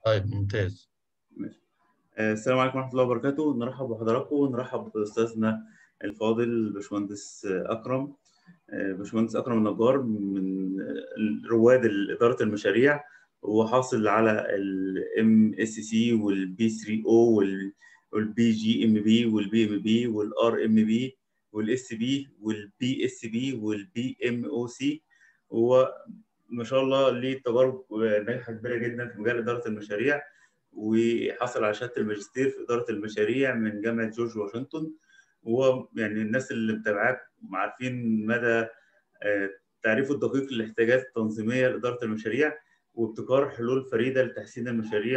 طيب ممتاز ماشي آه، السلام عليكم ورحمة الله وبركاته نرحب بحضراتكم ونرحب بأستاذنا الفاضل باشمهندس أكرم آه، باشمهندس أكرم النجار من آه، رواد إدارة المشاريع وحاصل على ال MSc وال B3O وال والبي جي ام بي والبي ام بي والار ام بي والاس بي والبي اس بي والبي ام او سي هو ما شاء الله ليه تجارب ناجحه كبيره جدا في مجال اداره المشاريع وحصل على شهاده الماجستير في اداره المشاريع من جامعه جورج واشنطن وهو يعني الناس اللي متابعاه عارفين مدى تعريفه الدقيق للاحتياجات التنظيميه لاداره المشاريع وابتكار حلول فريده لتحسين المشاريع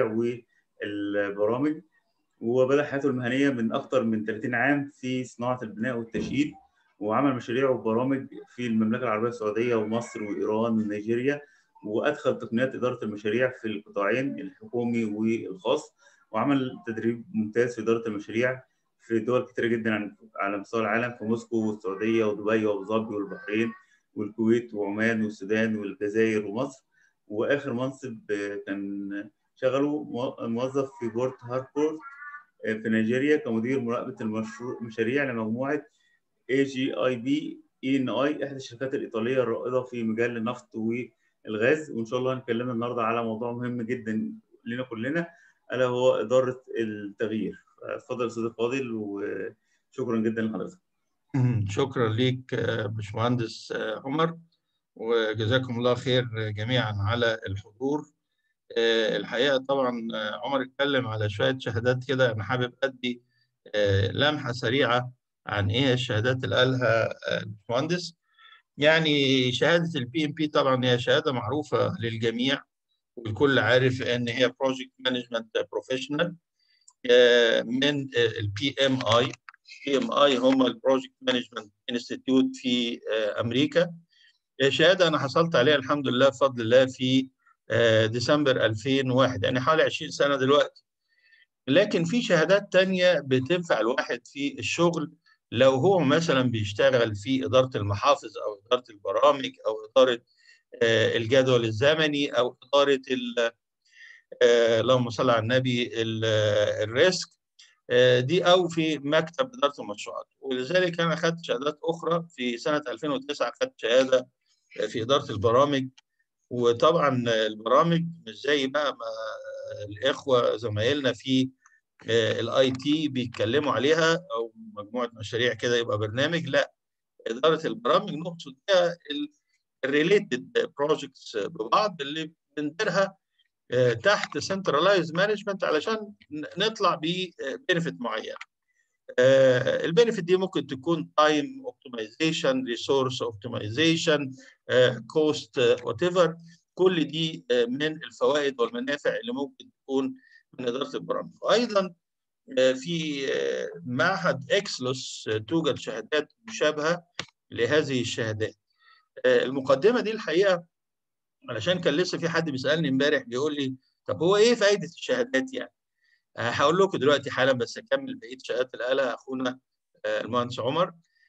والبرامج وبدأ حياته المهنية من أكثر من 30 عام في صناعة البناء والتشييد وعمل مشاريع وبرامج في المملكة العربية السعودية ومصر وإيران ونيجيريا وأدخل تقنيات إدارة المشاريع في القطاعين الحكومي والخاص وعمل تدريب ممتاز في إدارة المشاريع في دول كتيرة جدا على مستوى العالم في موسكو والسعودية ودبي وأبو ظبي والبحرين والكويت وعمان والسودان والجزائر ومصر وآخر منصب كان شغله موظف في بورت هاركورت في نيجيريا كمدير مراقبه المشروع مشاريع لمجموعه اي جي اي بي اي ان اي احدى الشركات الايطاليه الرائده في مجال النفط والغاز وان شاء الله هنتكلم النهارده على موضوع مهم جدا لنا كلنا الا هو اداره التغيير اتفضل استاذ فاضل وشكرا جدا لحضرتك شكرا ليك باشمهندس عمر وجزاكم الله خير جميعا على الحضور الحقيقه طبعا عمر اتكلم على شويه شهادات كده انا حابب ادي لمحه سريعه عن ايه الشهادات اللي قالها الباشمهندس يعني شهاده البي ام بي طبعا هي شهاده معروفه للجميع والكل عارف ان هي بروجكت مانجمنت بروفيشنال من البي ام اي بي ام اي هم البروجكت مانجمنت انستيتيوت في امريكا شهاده انا حصلت عليها الحمد لله بفضل الله في ديسمبر 2001 يعني حوالي 20 سنة دلوقتي لكن في شهادات تانية بتنفع الواحد في الشغل لو هو مثلا بيشتغل في إدارة المحافظ أو إدارة البرامج أو إدارة الجدول الزمني أو إدارة اللهم صل على النبي الريسك دي أو في مكتب إدارة المشروعات ولذلك أنا أخذت شهادات أخرى في سنة 2009 أخذت شهادة في إدارة البرامج وطبعا البرامج مش زي بقى ما الاخوه زمايلنا في الاي تي بيتكلموا عليها او مجموعه مشاريع كده يبقى برنامج لا اداره البرامج نقصد بيها الريليتد بروجكتس ببعض اللي بنديرها تحت سنترلايز مانجمنت علشان نطلع ببنفيت معين البنفيت دي ممكن تكون تايم اوبتمايزيشن ريسورس اوبتمايزيشن كوست وات ايفر كل دي من الفوائد والمنافع اللي ممكن تكون من اداره البرامج وايضا في معهد اكسلوس توجد شهادات مشابهه لهذه الشهادات المقدمه دي الحقيقه علشان كان لسه في حد بيسالني امبارح بيقول لي طب هو ايه فائده الشهادات يعني هقول لكم دلوقتي حالا بس اكمل بقيه شهادات اللي قالها اخونا المهندس عمر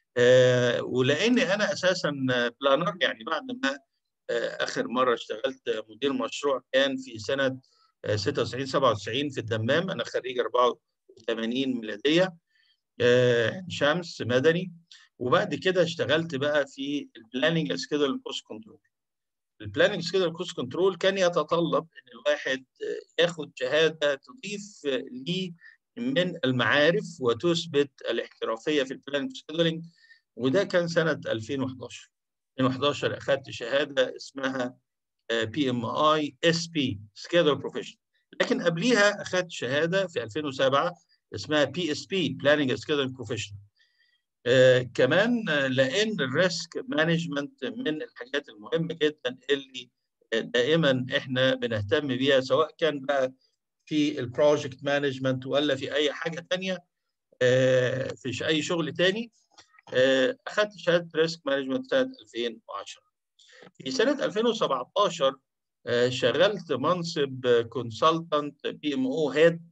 ولاني انا اساسا بلانر يعني بعد ما اخر مره اشتغلت مدير مشروع كان في سنه 96 97 في الدمام انا خريج 84 ميلاديه شمس مدني وبعد كده اشتغلت بقى في البلاننج سكيدول كوست كنترول البلاننج سكيدول كوست كنترول كان يتطلب ان الواحد ياخد شهاده تضيف ليه من المعارف وتثبت الاحترافيه في البلاننج سكيدولينج وده كان سنه 2011 2011 اخذت شهاده اسمها بي ام اي اس بي سكيدول بروفيشنال لكن قبليها اخذت شهاده في 2007 اسمها بي اس بي بلاننج سكيدول بروفيشنال آه كمان آه لان الريسك مانجمنت من الحاجات المهمه جدا اللي آه دائما احنا بنهتم بيها سواء كان بقى في البروجكت مانجمنت ولا في اي حاجه ثانيه في اي شغل ثاني اخذت شهاده ريسك مانجمنت سنه 2010 في سنه 2017 شغلت منصب كونسلتنت بي ام او هيد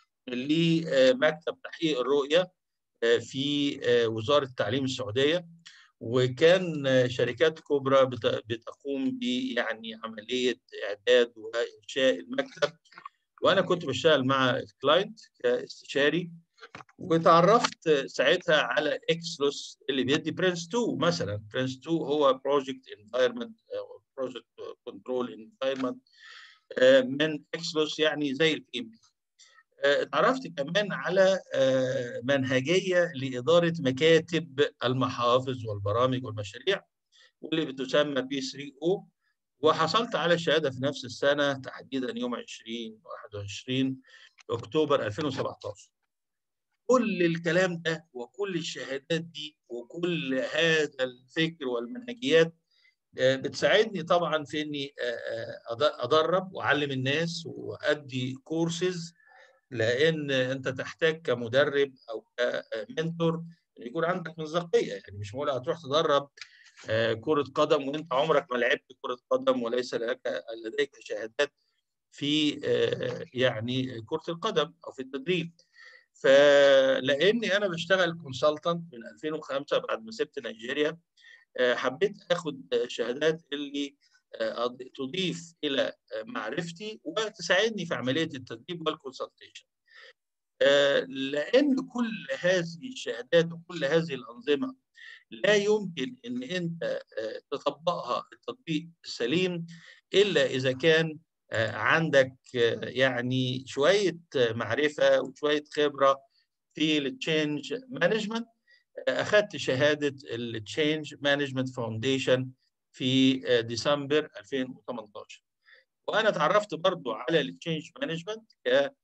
لمكتب تحقيق الرؤيه في وزاره التعليم السعوديه وكان شركات كبرى بتقوم ب يعني عمليه اعداد وانشاء المكتب وانا كنت بشتغل مع الكلاينت كاستشاري وتعرفت ساعتها على اكسلوس اللي بيدي برنس 2 مثلا برنس 2 هو بروجكت انفايرمنت بروجكت كنترول انفايرمنت من اكسلوس يعني زي البي ام بي اتعرفت كمان على منهجيه لاداره مكاتب المحافظ والبرامج والمشاريع واللي بتسمى بي 3 او وحصلت على الشهاده في نفس السنه تحديدا يوم 20 21 اكتوبر 2017 كل الكلام ده وكل الشهادات دي وكل هذا الفكر والمنهجيات بتساعدني طبعا في اني ادرب واعلم الناس وادي كورسز لان انت تحتاج كمدرب او كمنتور ان يكون عندك مصداقيه يعني مش معقول هتروح تدرب كره قدم وانت عمرك ما لعبت كره قدم وليس لك لديك شهادات في يعني كره القدم او في التدريب فلاني انا بشتغل كونسلتنت من 2005 بعد ما سبت نيجيريا حبيت اخد شهادات اللي تضيف الى معرفتي وتساعدني في عمليه التدريب والكونسلتيشن لان كل هذه الشهادات وكل هذه الانظمه لا يمكن ان انت تطبقها التطبيق السليم الا اذا كان عندك يعني شويه معرفه وشويه خبره في التشينج مانجمنت اخذت شهاده التشينج مانجمنت فاونديشن في ديسمبر 2018 وانا تعرفت برضو على التشينج مانجمنت ك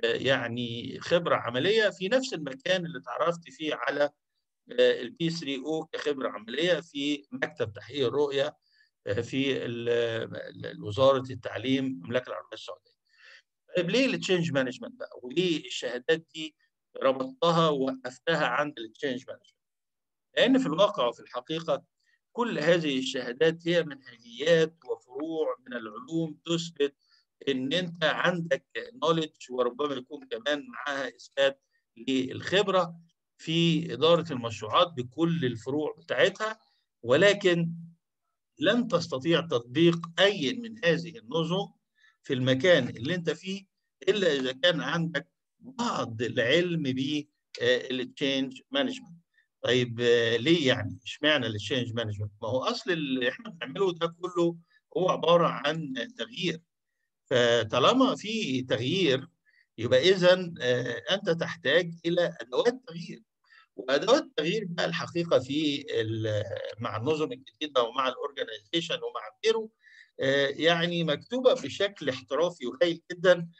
يعني خبره عمليه في نفس المكان اللي تعرفت فيه على البي 3 او كخبره عمليه في مكتب تحقيق الرؤيه في وزاره التعليم المملكه العربيه السعوديه. طيب ليه التشينج مانجمنت بقى؟ وليه الشهادات دي ربطتها ووقفتها عند التشينج مانجمنت؟ لان في الواقع وفي الحقيقه كل هذه الشهادات هي منهجيات وفروع من العلوم تثبت ان انت عندك نوليدج وربما يكون كمان معاها اثبات للخبره في اداره المشروعات بكل الفروع بتاعتها ولكن لن تستطيع تطبيق اي من هذه النظم في المكان اللي انت فيه الا اذا كان عندك بعض العلم بالتشينج مانجمنت طيب ليه يعني اشمعنى التشينج مانجمنت ما هو اصل اللي احنا بنعمله ده كله هو عباره عن تغيير فطالما في تغيير يبقى اذا انت تحتاج الى ادوات تغيير وادوات التغيير بقى الحقيقه في مع النظم الجديده ومع الاورجنايزيشن ومع غيره يعني مكتوبه بشكل احترافي وهايل جدا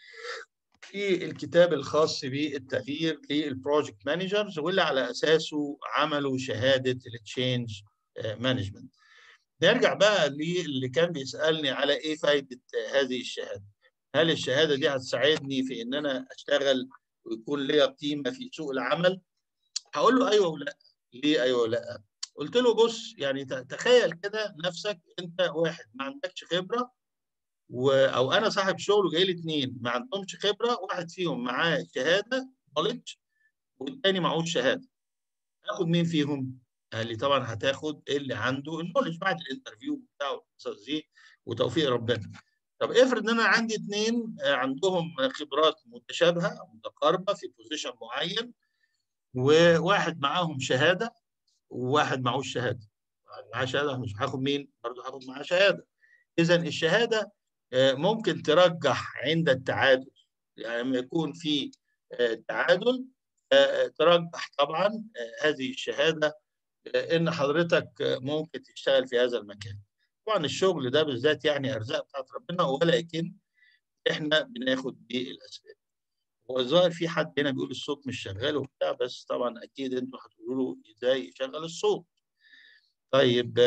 في الكتاب الخاص بالتغيير للبروجكت مانجرز واللي على اساسه عملوا شهاده التشينج مانجمنت. نرجع بقى للي كان بيسالني على ايه فائده هذه الشهاده؟ هل الشهاده دي هتساعدني في ان انا اشتغل ويكون ليا قيمه في سوق العمل؟ هقول له ايوه ولا ليه ايوه ولا قلت له بص يعني تخيل كده نفسك انت واحد ما عندكش خبره و... او انا صاحب شغل وجاي لي اثنين ما عندهمش خبره واحد فيهم معاه شهاده نولج والتاني معهوش شهاده اخد مين فيهم؟ قال لي طبعا هتاخد اللي عنده النولج بعد الانترفيو بتاعه والقصص دي وتوفيق ربنا طب افرض ان انا عندي اثنين عندهم خبرات متشابهه او متقاربه في بوزيشن معين وواحد معاهم شهاده وواحد معهوش شهاده معاه شهاده مش هاخد مين؟ برضه هاخد معاه شهاده اذا الشهاده ممكن ترجح عند التعادل يعني لما يكون في تعادل ترجح طبعا هذه الشهاده ان حضرتك ممكن تشتغل في هذا المكان طبعا الشغل ده بالذات يعني ارزاق بتاعت ربنا ولكن احنا بناخد بالاسباب هو الظاهر في حد هنا بيقول الصوت مش شغال وبتاع بس طبعا اكيد انتوا هتقولوا له ازاي يشغل الصوت طيب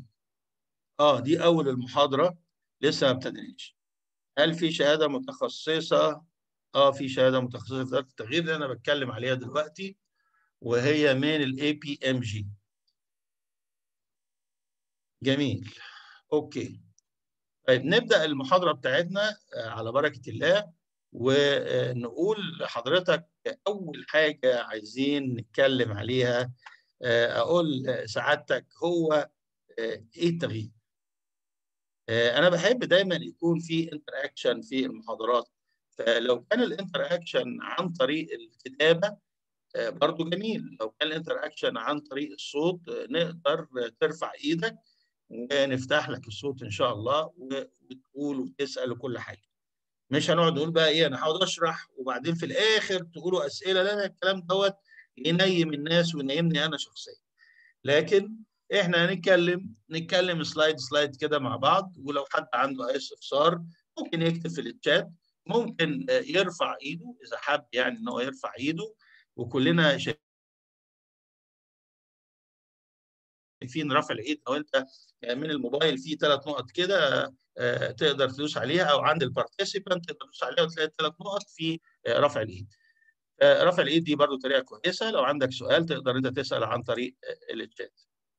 اه دي اول المحاضره لسه ما ابتديناش هل في شهاده متخصصه اه في شهاده متخصصه في اداره التغيير اللي انا بتكلم عليها دلوقتي وهي من الاي بي ام جي جميل اوكي طيب نبدا المحاضره بتاعتنا على بركه الله ونقول لحضرتك اول حاجه عايزين نتكلم عليها اقول سعادتك هو ايه التغيير انا بحب دايما يكون في انتراكشن في المحاضرات فلو كان الانتر اكشن عن طريق الكتابه برضو جميل لو كان الانتر اكشن عن طريق الصوت نقدر ترفع ايدك ونفتح لك الصوت ان شاء الله وتقول وتسال وكل حاجه مش هنقعد نقول بقى ايه انا هقعد اشرح وبعدين في الاخر تقولوا اسئله لا الكلام دوت ينيم الناس وينيمني انا شخصيا لكن احنا هنتكلم نتكلم سلايد سلايد كده مع بعض ولو حد عنده اي استفسار ممكن يكتب في الشات ممكن يرفع ايده اذا حب يعني ان هو يرفع ايده وكلنا شايفين رفع الايد لو انت من الموبايل في ثلاث نقط كده تقدر تدوس عليها او عند البارتيسيبانت تقدر تدوس عليها وتلاقي ثلاث نقط في رفع الايد. رفع الايد دي برضو طريقه كويسه لو عندك سؤال تقدر انت تسال عن طريق الشات.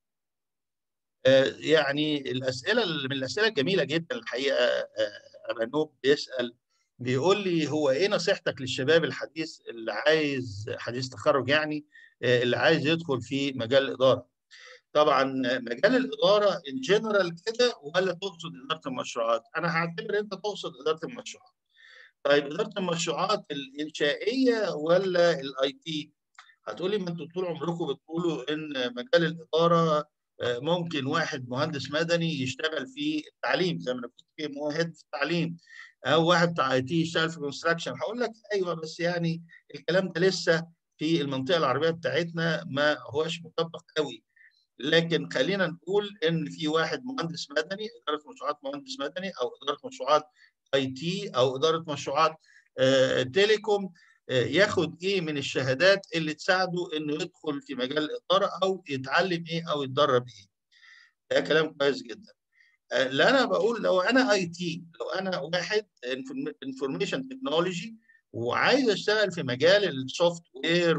يعني الاسئله من الاسئله الجميله جدا الحقيقه ابانوب بيسال بيقول لي هو ايه نصيحتك للشباب الحديث اللي عايز حديث تخرج يعني اللي عايز يدخل في مجال الاداره طبعا مجال الاداره ان جنرال كده ولا تقصد اداره المشروعات انا هعتبر انت تقصد اداره المشروعات طيب اداره المشروعات الانشائيه ولا الاي تي هتقولي ما انتوا طول عمركم بتقولوا ان مجال الاداره ممكن واحد مهندس مدني يشتغل في التعليم زي ما انا كنت في مؤهد في التعليم او واحد بتاع اي تي يشتغل في كونستراكشن هقول لك ايوه بس يعني الكلام ده لسه في المنطقه العربيه بتاعتنا ما هوش مطبق قوي لكن خلينا نقول ان في واحد مهندس مدني اداره مشروعات مهندس مدني او اداره مشروعات اي تي او اداره مشروعات آه تيليكوم آه ياخد ايه من الشهادات اللي تساعده انه يدخل في مجال الاداره او يتعلم ايه او يتدرب ايه ده كلام كويس جدا لا انا بقول لو انا اي تي لو انا واحد انفورميشن تكنولوجي وعايز اشتغل في مجال السوفت وير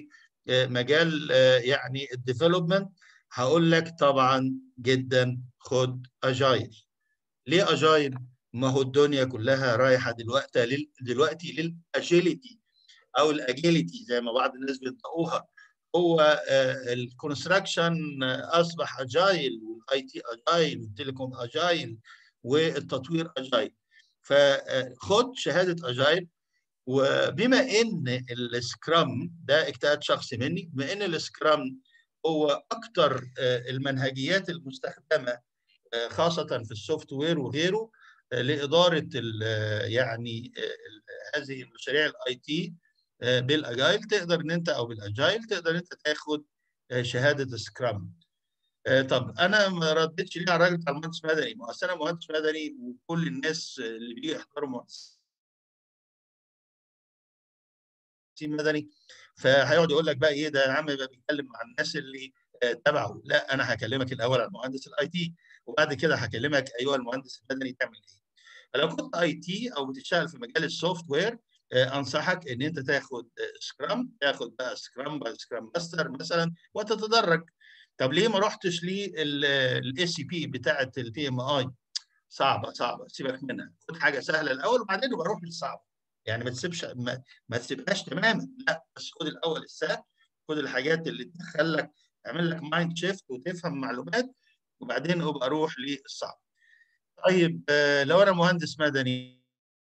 ومجال يعني الديفلوبمنت هقول لك طبعا جدا خد اجايل ليه اجايل ما هو الدنيا كلها رايحه دلوقتي لل... دلوقتي للاجيليتي او الاجيليتي زي ما بعض الناس بينطقوها هو الكونستراكشن اصبح اجايل والاي تي اجايل والتليكوم اجايل والتطوير اجايل فخد شهاده اجايل وبما ان السكرام ده اجتهاد شخصي مني بما ان السكرام هو اكثر المنهجيات المستخدمه خاصه في السوفت وير وغيره لاداره يعني هذه المشاريع الاي تي بالاجايل تقدر ان انت او بالاجايل تقدر انت تاخد شهاده سكرام طب انا ما ردتش ليه على الراجل بتاع المهندس مدني ما انا مهندس مدني وكل الناس اللي بيجوا يحضروا مهندس مدني فهيقعد يقول لك بقى ايه ده يا عم بيتكلم مع الناس اللي تبعه لا انا هكلمك الاول عن مهندس الاي تي وبعد كده هكلمك ايها المهندس المدني تعمل ايه فلو كنت اي تي او بتشتغل في مجال السوفت وير انصحك ان انت تاخد سكرام تاخد بقى سكرام باي سكرام ماستر مثلا وتتدرج طب ليه ما رحتش للاي سي بي بتاعه البي ام اي صعبه صعبه سيبك منها خد حاجه سهله الاول وبعدين بروح للصعب يعني ما تسيبش ما, ما تسيبهاش تماما لا بس خد الاول السهل خد الحاجات اللي تدخلك تعمل لك مايند شيفت وتفهم معلومات وبعدين ابقى اروح للصعب طيب لو انا مهندس مدني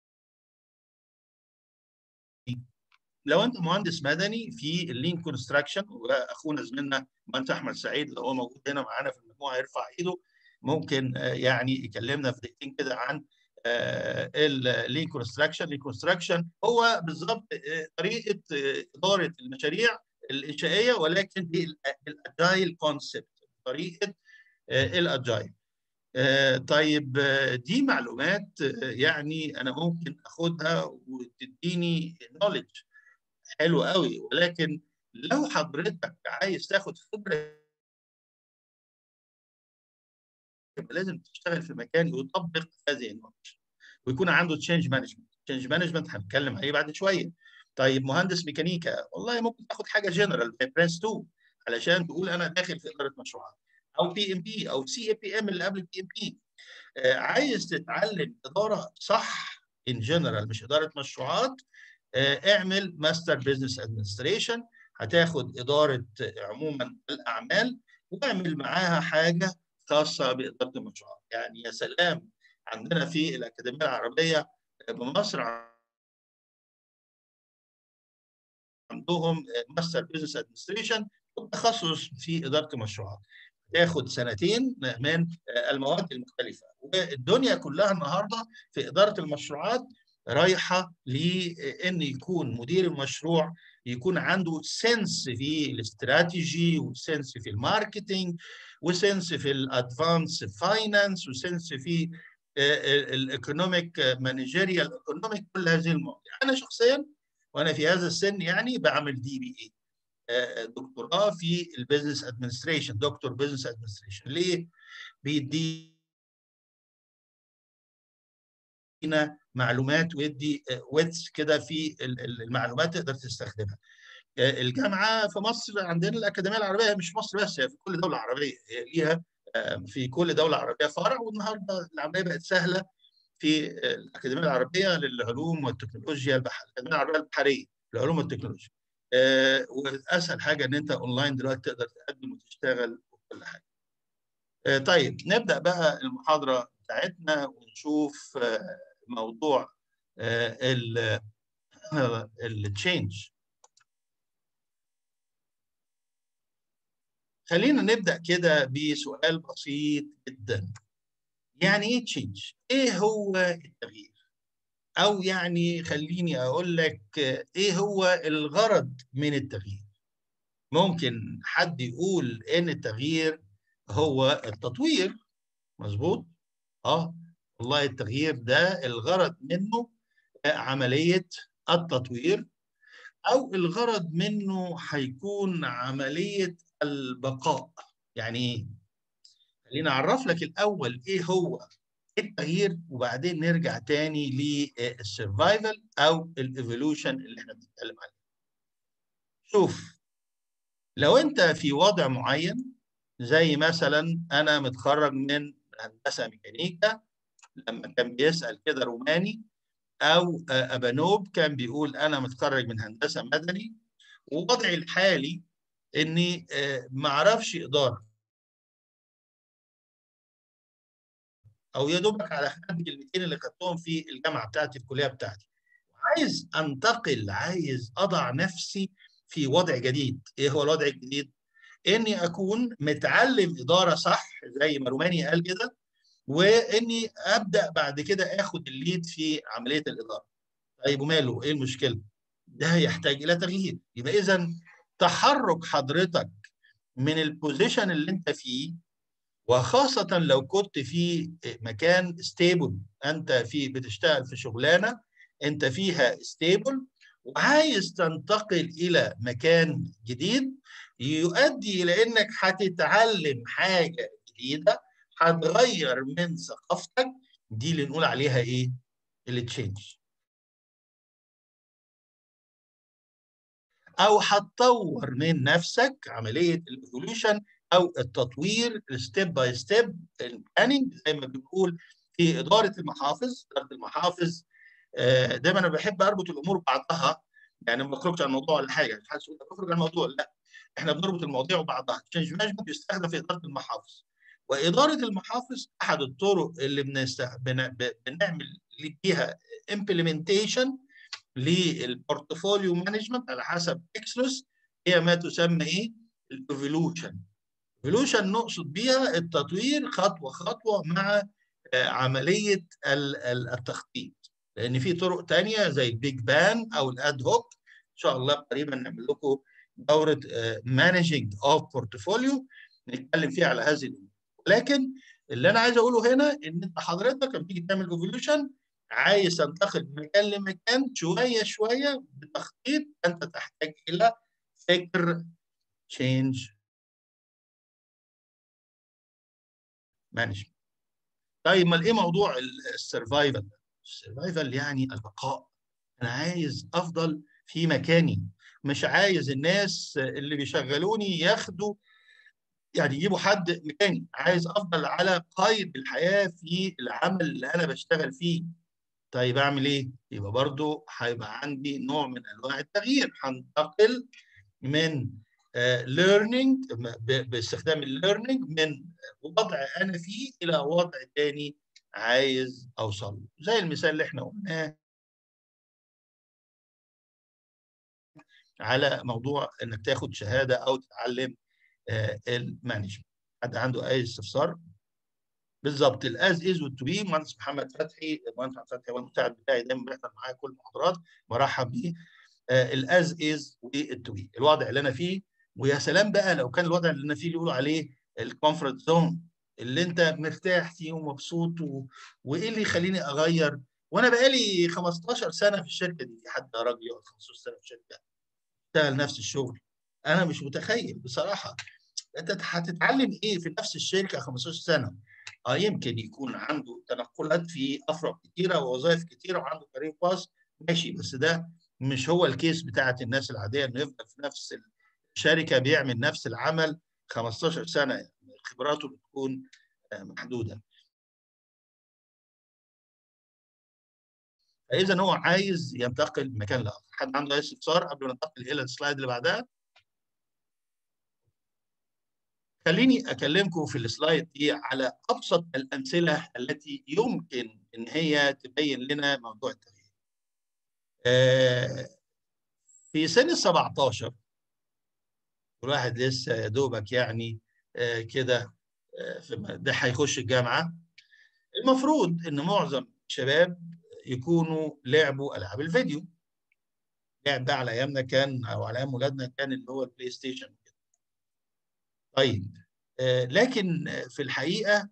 لو انت مهندس مدني في اللين كونستراكشن واخونا زميلنا مهندس احمد سعيد لو هو موجود هنا معانا في المجموعه يرفع ايده ممكن يعني يكلمنا في دقيقتين كده عن اللين كونستراكشن اللين كونستراكشن هو بالظبط طريقه اداره المشاريع الانشائيه ولكن بالاجايل كونسبت طريقه الاجايل طيب دي معلومات يعني انا ممكن اخدها وتديني نولج حلو قوي ولكن لو حضرتك عايز تاخد خبره لازم تشتغل في مكان يطبق هذه النولج ويكون عنده تشينج مانجمنت تشينج مانجمنت هنتكلم عليه بعد شويه طيب مهندس ميكانيكا والله ممكن تاخد حاجه جنرال زي برنس 2 علشان تقول انا داخل في اداره مشروعات او بي ام بي او سي اي بي ام اللي قبل البي ام بي عايز تتعلم اداره صح ان جنرال مش اداره مشروعات اعمل ماستر بزنس ادمنستريشن هتاخد اداره عموما الاعمال واعمل معاها حاجه خاصه باداره المشروعات يعني يا سلام عندنا في الاكاديميه العربيه بمصر عندهم ماستر بزنس ادمنستريشن تخصص في اداره المشروعات تاخد سنتين من المواد المختلفه والدنيا كلها النهارده في اداره المشروعات رايحه لان يكون مدير المشروع يكون عنده سنس في الاستراتيجي وسنس في الماركتينج وسنس في الادفانس فاينانس وسنس في الايكونوميك مانجيريال ايكونوميك كل هذه المواضيع انا شخصيا وانا في هذا السن يعني بعمل دي بي اي دكتوراه في البيزنس ادمنستريشن دكتور بيزنس ادمنستريشن ليه؟ بيدي معلومات ويدي ويتس كده في المعلومات تقدر تستخدمها. الجامعه في مصر عندنا الاكاديميه العربيه مش في مصر بس هي في كل دوله عربيه ليها في كل دوله عربيه فرع والنهارده العمليه بقت سهله في الاكاديميه العربيه للعلوم والتكنولوجيا البحريه الاكاديميه العربيه البحريه للعلوم والتكنولوجيا. واسهل حاجه ان انت اونلاين دلوقتي تقدر تقدم وتشتغل وكل حاجه. طيب نبدا بقى المحاضره بتاعتنا ونشوف موضوع التشينج خلينا نبدا كده بسؤال بسيط جدا يعني ايه تشينج ايه هو التغيير او يعني خليني اقول لك ايه هو الغرض من التغيير ممكن حد يقول ان التغيير هو التطوير مظبوط اه والله التغيير ده الغرض منه عمليه التطوير او الغرض منه هيكون عمليه البقاء يعني ايه خليني اعرف لك الاول ايه هو التغيير وبعدين نرجع تاني للسرفايفل او الايفولوشن اللي احنا بنتكلم عليه شوف لو انت في وضع معين زي مثلا انا متخرج من هندسه ميكانيكا لما كان بيسال كده روماني او ابانوب كان بيقول انا متخرج من هندسه مدني ووضعي الحالي اني ما اعرفش اداره او يا دوبك على قد الكلمتين اللي خدتهم في الجامعه بتاعتي في الكليه بتاعتي عايز انتقل عايز اضع نفسي في وضع جديد ايه هو الوضع الجديد اني اكون متعلم اداره صح زي ما روماني قال كده واني ابدا بعد كده اخد الليد في عمليه الاداره طيب وماله ايه المشكله ده يحتاج الى تغيير يبقى اذا تحرك حضرتك من البوزيشن اللي انت فيه وخاصة لو كنت في مكان ستيبل انت في بتشتغل في شغلانة انت فيها ستيبل وعايز تنتقل الى مكان جديد يؤدي الى انك هتتعلم حاجة جديدة هتغير من ثقافتك دي اللي نقول عليها ايه؟ التشينج او هتطور من نفسك عمليه الايفولوشن او التطوير ستيب باي ستيب البلاننج زي ما بنقول في اداره المحافظ اداره المحافظ دايما انا بحب اربط الامور ببعضها يعني ما بخرجش عن الموضوع ولا حاجه حد يقول بخرج عن الموضوع لا احنا بنربط المواضيع ببعضها تشينج مانجمنت بيستخدم في اداره المحافظ واداره المحافظ احد الطرق اللي بنست... بن... بنعمل بيها امبلمنتيشن للبورتفوليو مانجمنت على حسب اكسلوس هي ما تسمى ايه؟ الايفولوشن. ايفولوشن نقصد بيها التطوير خطوه خطوه مع عمليه التخطيط لان في طرق ثانيه زي البيج بان او الاد هوك ان شاء الله قريبا نعمل لكم دوره مانجنج اوف بورتفوليو نتكلم فيها على هذه الامور لكن اللي انا عايز اقوله هنا ان انت حضرتك لما تيجي تعمل ايفولوشن عايز تنتقل من مكان لمكان شويه شويه بتخطيط انت تحتاج الى فكر تشينج مانجمنت طيب امال ايه موضوع السرفايفل السرفايفل يعني البقاء انا عايز افضل في مكاني مش عايز الناس اللي بيشغلوني ياخدوا يعني يجيبوا حد مكاني عايز افضل على قيد الحياه في العمل اللي انا بشتغل فيه طيب اعمل ايه يبقى برضو هيبقى عندي نوع من انواع التغيير هنتقل من ليرنينج باستخدام الليرنينج من وضع انا فيه الى وضع تاني عايز اوصل له زي المثال اللي احنا قلناه على موضوع انك تاخد شهاده او تتعلم المانجمنت حد عنده اي استفسار بالظبط الاز از والتو بي مهندس محمد فتحي المهندس محمد فتحي هو المساعد بتاعي دايما بيحضر معايا كل المحاضرات برحب بيه الاز از والتو بي الوضع اللي انا فيه ويا سلام بقى لو كان الوضع اللي انا فيه اللي يقولوا عليه الكومفورت زون اللي انت مرتاح فيه ومبسوط و... وايه اللي يخليني اغير وانا بقالي 15 سنه في الشركه دي في حد راجل يقعد 15 سنه في الشركه اشتغل نفس الشغل انا مش متخيل بصراحه انت هتتعلم ايه في نفس الشركه 15 سنه اه يمكن يكون عنده تنقلات في افرع كتيره ووظائف كتيره وعنده كارير باس ماشي بس ده مش هو الكيس بتاعت الناس العاديه انه يفضل في نفس الشركه بيعمل نفس العمل 15 سنه خبراته بتكون محدوده فاذا هو عايز ينتقل من مكان لاخر حد عنده اي استفسار قبل ما ننتقل الى السلايد اللي بعدها خليني اكلمكم في السلايد دي على ابسط الامثله التي يمكن ان هي تبين لنا موضوع التغيير. في سن ال 17 الواحد لسه يا دوبك يعني كده ده هيخش الجامعه المفروض ان معظم الشباب يكونوا لعبوا العاب الفيديو. لعب ده على ايامنا كان او على ايام ولادنا كان اللي هو البلاي ستيشن طيب آه لكن في الحقيقه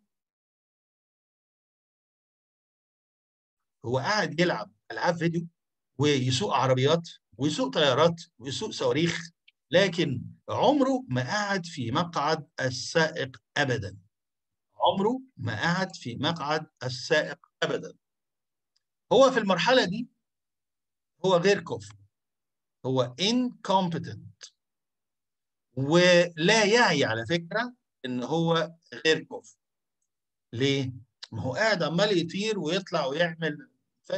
هو قاعد يلعب العاب فيديو ويسوق عربيات ويسوق طيارات ويسوق صواريخ لكن عمره ما قعد في مقعد السائق ابدا عمره ما قعد في مقعد السائق ابدا هو في المرحله دي هو غير كفء هو incompetent ولا يعي على فكره ان هو غير كفء ليه ما هو قاعد عمال يطير ويطلع ويعمل ف...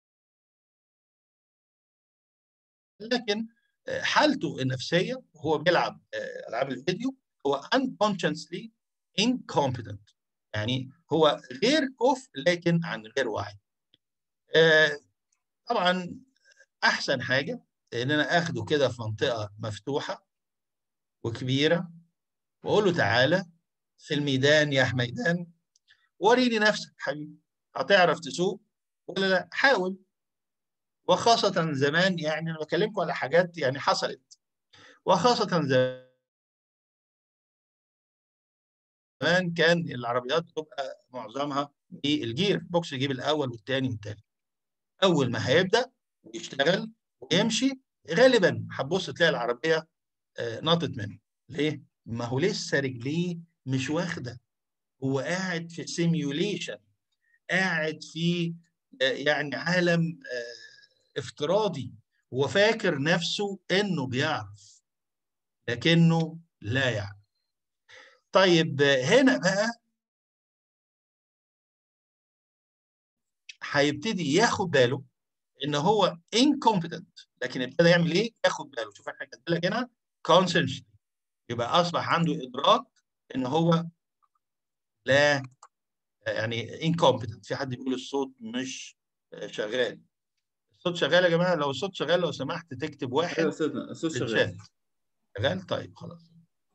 لكن حالته النفسيه وهو بيلعب العاب الفيديو هو unconsciously incompetent يعني هو غير كفء لكن عن غير وعي طبعا احسن حاجه ان انا اخده كده في منطقه مفتوحه وكبيره واقول له تعالى في الميدان يا حميدان وريني نفسك حبيبي هتعرف تسوق ولا لا حاول وخاصة زمان يعني أنا بكلمكم على حاجات يعني حصلت وخاصة زمان كان العربيات تبقى معظمها بالجير بوكس يجيب الأول والثاني والثالث أول ما هيبدأ ويشتغل ويمشي غالبا هتبص تلاقي العربية نطت منه ليه؟ ما هو لسه رجليه مش واخده هو قاعد في سيميوليشن قاعد في يعني عالم افتراضي هو فاكر نفسه انه بيعرف لكنه لا يعرف طيب هنا بقى هيبتدي ياخد باله ان هو incompetent لكن ابتدى يعمل ايه؟ ياخد باله شوف احنا كاتبين لك هنا consciously يبقى اصبح عنده ادراك ان هو لا يعني incompetent في حد بيقول الصوت مش شغال الصوت شغال يا جماعه لو الصوت شغال لو سمحت تكتب واحد الصوت شغال شغال طيب خلاص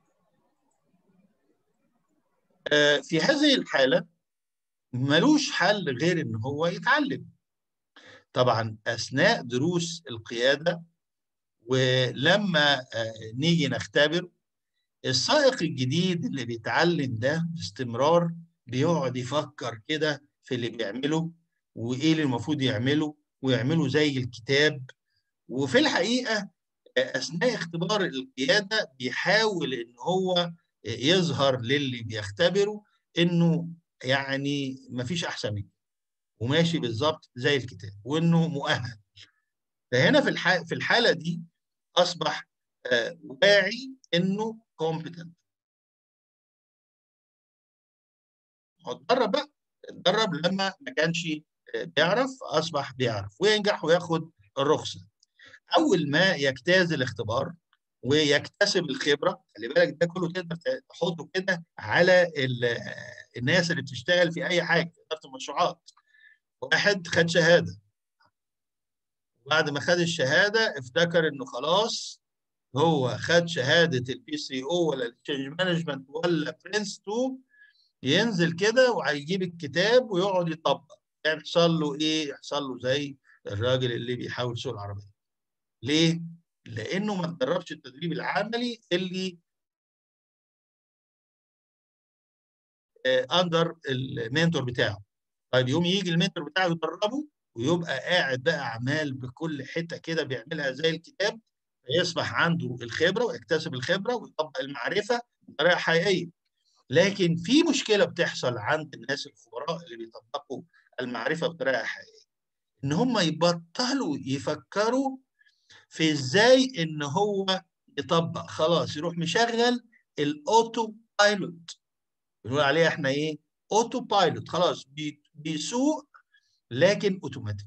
آه في هذه الحاله ملوش حل غير ان هو يتعلم طبعا اثناء دروس القياده ولما آه نيجي نختبر السائق الجديد اللي بيتعلم ده باستمرار بيقعد يفكر كده في اللي بيعمله وايه اللي المفروض يعمله ويعمله زي الكتاب وفي الحقيقه اثناء اختبار القياده بيحاول ان هو يظهر للي بيختبره انه يعني ما فيش احسن منه وماشي بالظبط زي الكتاب وانه مؤهل فهنا في الحالة في الحاله دي اصبح واعي انه competent اتدرب بقى اتدرب لما ما كانش بيعرف اصبح بيعرف وينجح وياخد الرخصه اول ما يجتاز الاختبار ويكتسب الخبره خلي بالك ده كله تقدر تحطه كده على الناس اللي بتشتغل في اي حاجه في اداره المشروعات واحد خد شهاده بعد ما خد الشهاده افتكر انه خلاص هو خد شهاده البي سي او ولا التشينج مانجمنت ولا برنس 2 ينزل كده وهيجيب الكتاب ويقعد يطبق يعني يحصل له ايه؟ يحصل له زي الراجل اللي بيحاول يسوق العربيه. ليه؟ لانه ما اتدربش التدريب العملي اللي اندر المنتور بتاعه. طيب يوم يجي المنتور بتاعه يدربه ويبقى قاعد بقى عمال بكل حته كده بيعملها زي الكتاب فيصبح عنده الخبره ويكتسب الخبره ويطبق المعرفه بطريقه حقيقيه. لكن في مشكله بتحصل عند الناس الخبراء اللي بيطبقوا المعرفه بطريقه حقيقيه. ان هم يبطلوا يفكروا في ازاي ان هو يطبق خلاص يروح مشغل الاوتو بايلوت بنقول عليه احنا ايه اوتو بايلوت خلاص بيسوق لكن اوتوماتيك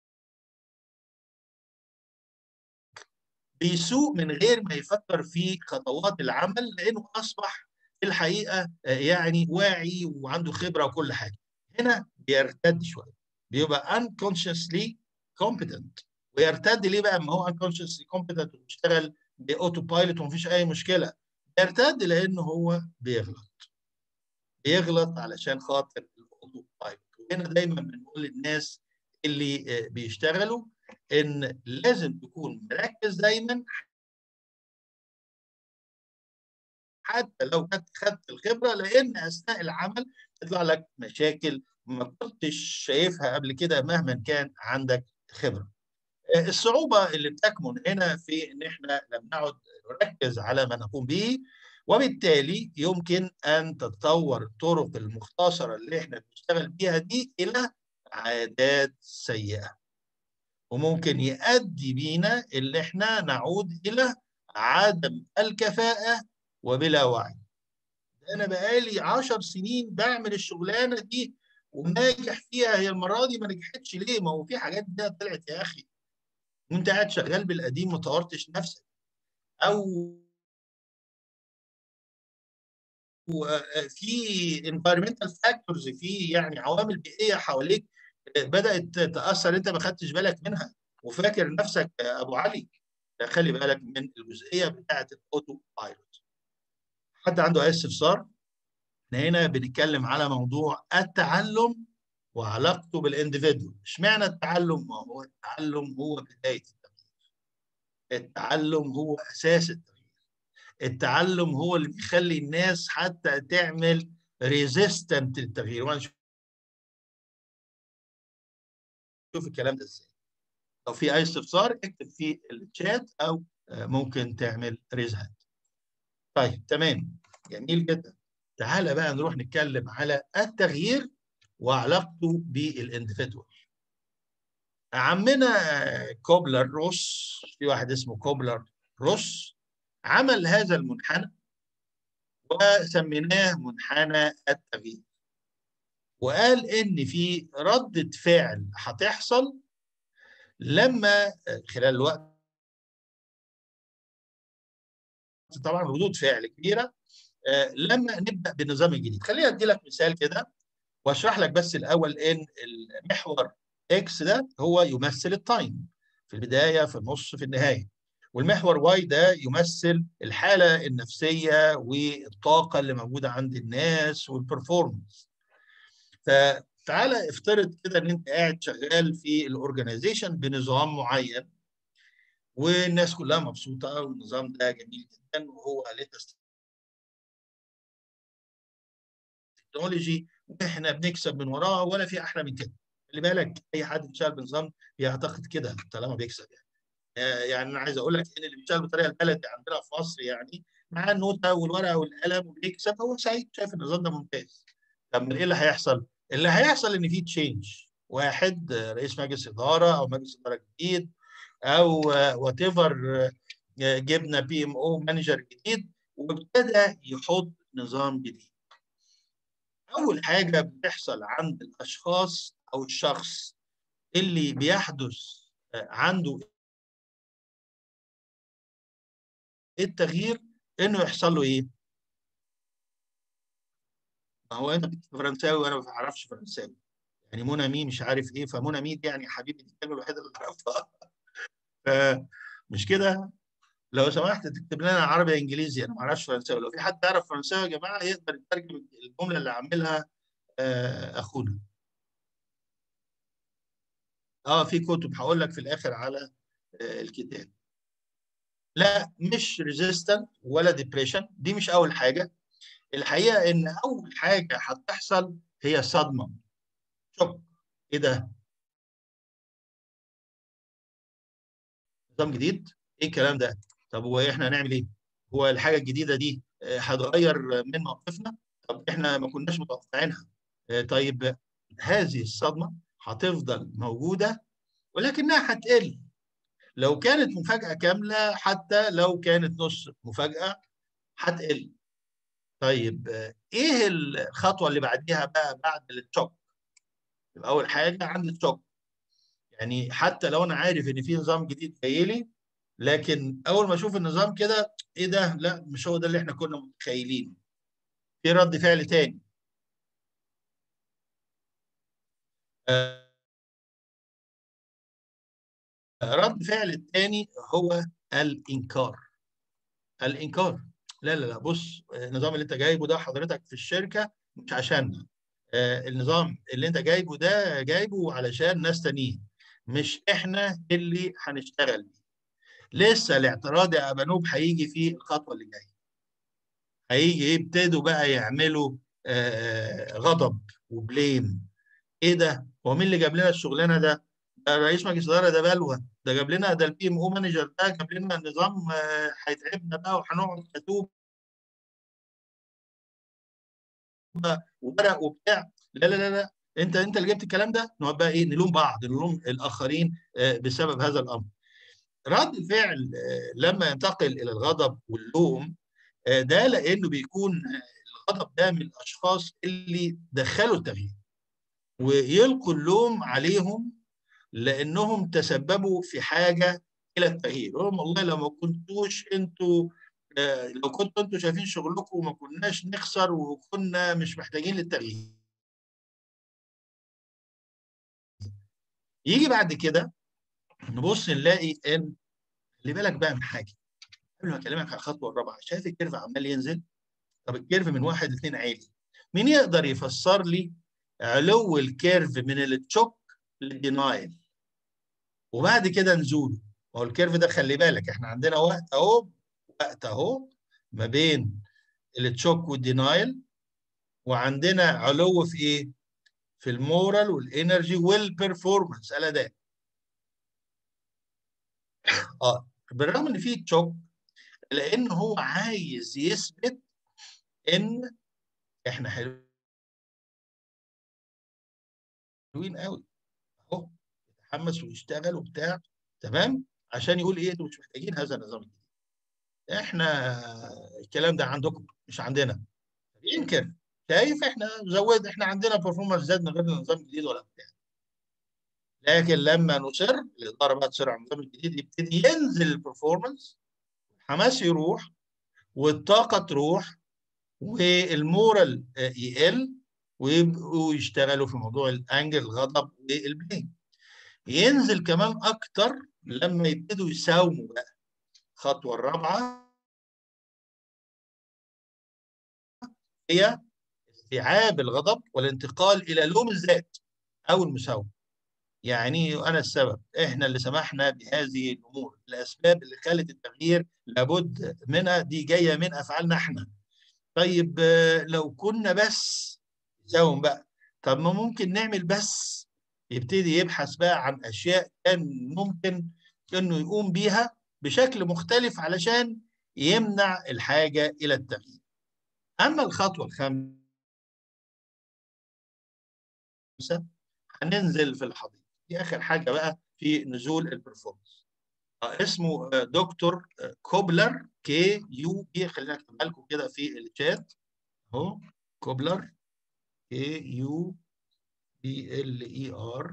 بيسوق من غير ما يفكر في خطوات العمل لانه اصبح في الحقيقه يعني واعي وعنده خبره وكل حاجه هنا بيرتد شويه بيبقى unconsciously competent ويرتد ليه بقى ما هو unconsciously competent وبيشتغل باوتو بايلوت ومفيش اي مشكله يرتد لانه هو بيغلط بيغلط علشان خاطر الاوتو بايلوت وهنا دايما بنقول للناس اللي بيشتغلوا ان لازم تكون مركز دايما حتى لو خدت الخبره لان اثناء العمل تطلع لك مشاكل ما كنتش شايفها قبل كده مهما كان عندك خبره. الصعوبه اللي بتكمن هنا في ان احنا لم نعد نركز على ما نقوم به وبالتالي يمكن ان تتطور الطرق المختصره اللي احنا بنشتغل بيها دي الى عادات سيئه. وممكن يؤدي بينا اللي احنا نعود الى عدم الكفاءه وبلا وعي. انا بقالي 10 سنين بعمل الشغلانه دي وناجح فيها هي المره دي ما نجحتش ليه؟ ما هو في حاجات دي طلعت يا اخي. وانت قاعد شغال بالقديم ما طورتش نفسك. او في environmental factors في يعني عوامل بيئيه حواليك بدات تاثر انت ما خدتش بالك منها وفاكر نفسك ابو علي خلي بالك من الجزئيه بتاعه الاوتو بايلوت. حد عنده اي استفسار؟ احنا هنا بنتكلم على موضوع التعلم وعلاقته بالانديفيدوال اشمعنى التعلم ما هو التعلم هو بدايه التغيير التعلم هو اساس التغيير التعلم هو اللي بيخلي الناس حتى تعمل ريزيستنت للتغيير وانا شوف الكلام ده ازاي لو في اي استفسار اكتب في الشات او ممكن تعمل ريزهات طيب تمام جميل جدا تعالى بقى نروح نتكلم على التغيير وعلاقته بالاندفيدوال عمنا كوبلر روس في واحد اسمه كوبلر روس عمل هذا المنحنى وسميناه منحنى التغيير وقال ان في ردة فعل هتحصل لما خلال الوقت طبعا ردود فعل كبيره لما نبدا بالنظام الجديد خليني ادي لك مثال كده واشرح لك بس الاول ان المحور اكس ده هو يمثل التايم في البدايه في النص في النهايه والمحور واي ده يمثل الحاله النفسيه والطاقه اللي موجوده عند الناس والبرفورمانس فتعالى افترض كده ان انت قاعد شغال في الاورجنايزيشن بنظام معين والناس كلها مبسوطه والنظام ده جميل جدا وهو ليتست تكنولوجي واحنا بنكسب من وراه ولا في احلى من كده خلي بالك اي حد بيشتغل بنظام بيعتقد كده طالما بيكسب يعني يعني انا عايز اقول لك ان اللي بيشتغل بالطريقه البلدي عندنا في مصر يعني معاه النوته والورقه والقلم وبيكسب هو سعيد شايف النظام ده ممتاز طب ايه اللي هيحصل؟ اللي هيحصل ان في تشينج واحد رئيس مجلس اداره او مجلس اداره جديد او وات ايفر جبنا بي ام او مانجر جديد وابتدى يحط نظام جديد. اول حاجه بتحصل عند الاشخاص او الشخص اللي بيحدث عنده التغيير انه يحصل له ايه؟ ما هو انت فرنساوي وانا ما بعرفش فرنساوي يعني منى مي مش عارف ايه فمنى مي دي يعني حبيبي دي الكلمه الوحيده اللي اعرفها مش كده لو سمحت تكتب لنا عربي انجليزي انا ما اعرفش فرنساوي لو في حد يعرف فرنساوي يا جماعه يقدر يترجم الجمله اللي عاملها اخونا اه في كتب هقول لك في الاخر على الكتاب لا مش ريزيستنت ولا ديبريشن دي مش اول حاجه الحقيقه ان اول حاجه هتحصل هي صدمه شوك ايه ده نظام جديد ايه الكلام ده طب هو احنا هنعمل ايه هو الحاجه الجديده دي هتغير من موقفنا طب احنا ما كناش متوقعينها طيب هذه الصدمه هتفضل موجوده ولكنها هتقل لو كانت مفاجاه كامله حتى لو كانت نص مفاجاه هتقل طيب ايه الخطوه اللي بعديها بقى بعد الشوك اول حاجه عندي الشوك يعني حتى لو انا عارف ان في نظام جديد جاي لي لكن اول ما اشوف النظام كده ايه ده لا مش هو ده اللي احنا كنا متخيلينه في رد فعل تاني آه رد فعل الثاني هو الانكار الانكار لا لا لا بص النظام اللي انت جايبه ده حضرتك في الشركه مش عشاننا آه النظام اللي انت جايبه ده جايبه علشان ناس تانيين مش احنا اللي هنشتغل بيه لسه الاعتراض يا ابانوب هيجي في الخطوه اللي جايه هيجي يبتدوا بقى يعملوا آه غضب وبليم ايه ده هو مين اللي جاب لنا الشغلانه ده ده رئيس مجلس الاداره ده بلوى ده جاب لنا ده البي ام او مانجر ده جاب لنا النظام هيتعبنا بقى وهنقعد كتوب وورق وبتاع لا لا لا لا انت انت اللي جبت الكلام ده نقعد بقى ايه نلوم بعض نلوم الاخرين بسبب هذا الامر رد الفعل لما ينتقل الى الغضب واللوم ده لانه بيكون الغضب ده من الاشخاص اللي دخلوا التغيير ويلقوا اللوم عليهم لانهم تسببوا في حاجه الى التغيير يقول والله لو ما كنتوش انتوا لو كنتوا انتوا شايفين شغلكم وما كناش نخسر وكنا مش محتاجين للتغيير يجي بعد كده نبص نلاقي ان خلي بالك بقى من حاجه قبل ما اكلمك على الخطوه الرابعه شايف الكيرف عمال ينزل طب الكيرف من واحد لاثنين عالي مين يقدر يفسر لي علو الكيرف من التشوك للدينايل وبعد كده نزوله ما هو الكيرف ده خلي بالك احنا عندنا وقت اهو وقت اهو ما بين التشوك والدينايل وعندنا علو في ايه؟ في المورال والانرجي والبرفورمانس الاداء اه بالرغم ان في تشوك لان هو عايز يثبت ان احنا حلوين قوي اهو يتحمس ويشتغل وبتاع تمام عشان يقول ايه انتوا مش محتاجين هذا النظام الجديد احنا الكلام ده عندكم مش عندنا ينكر شايف احنا زود احنا عندنا برفورمانس زاد من غير النظام الجديد ولا بتاع لكن لما نصر الاداره بقى تصر على النظام الجديد يبتدي ينزل البرفورمانس الحماس يروح والطاقه تروح والمورال يقل ويبقوا يشتغلوا في موضوع الانجل الغضب والبلين ينزل كمان اكتر لما يبتدوا يساوموا بقى الخطوه الرابعه هي استيعاب الغضب والانتقال الى لوم الذات او المساومه يعني انا السبب احنا اللي سمحنا بهذه الامور الاسباب اللي خلت التغيير لابد منها دي جايه من افعالنا احنا طيب لو كنا بس ساوم بقى طب ما ممكن نعمل بس يبتدي يبحث بقى عن اشياء كان ممكن انه يقوم بيها بشكل مختلف علشان يمنع الحاجه الى التغيير اما الخطوه الخامسه هننزل في الحضيض دي اخر حاجه بقى في نزول البرفورمانس اسمه دكتور كوبلر كي يو بي خلينا اكتبها لكم كده في الشات اهو كوبلر كي يو بي ال اي ار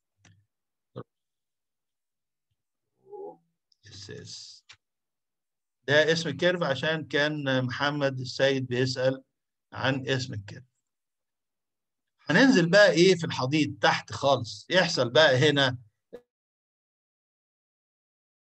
اس اس ده اسم الكيرف عشان كان محمد السيد بيسأل عن اسم الكيرف هننزل بقى ايه في الحضيض تحت خالص يحصل بقى هنا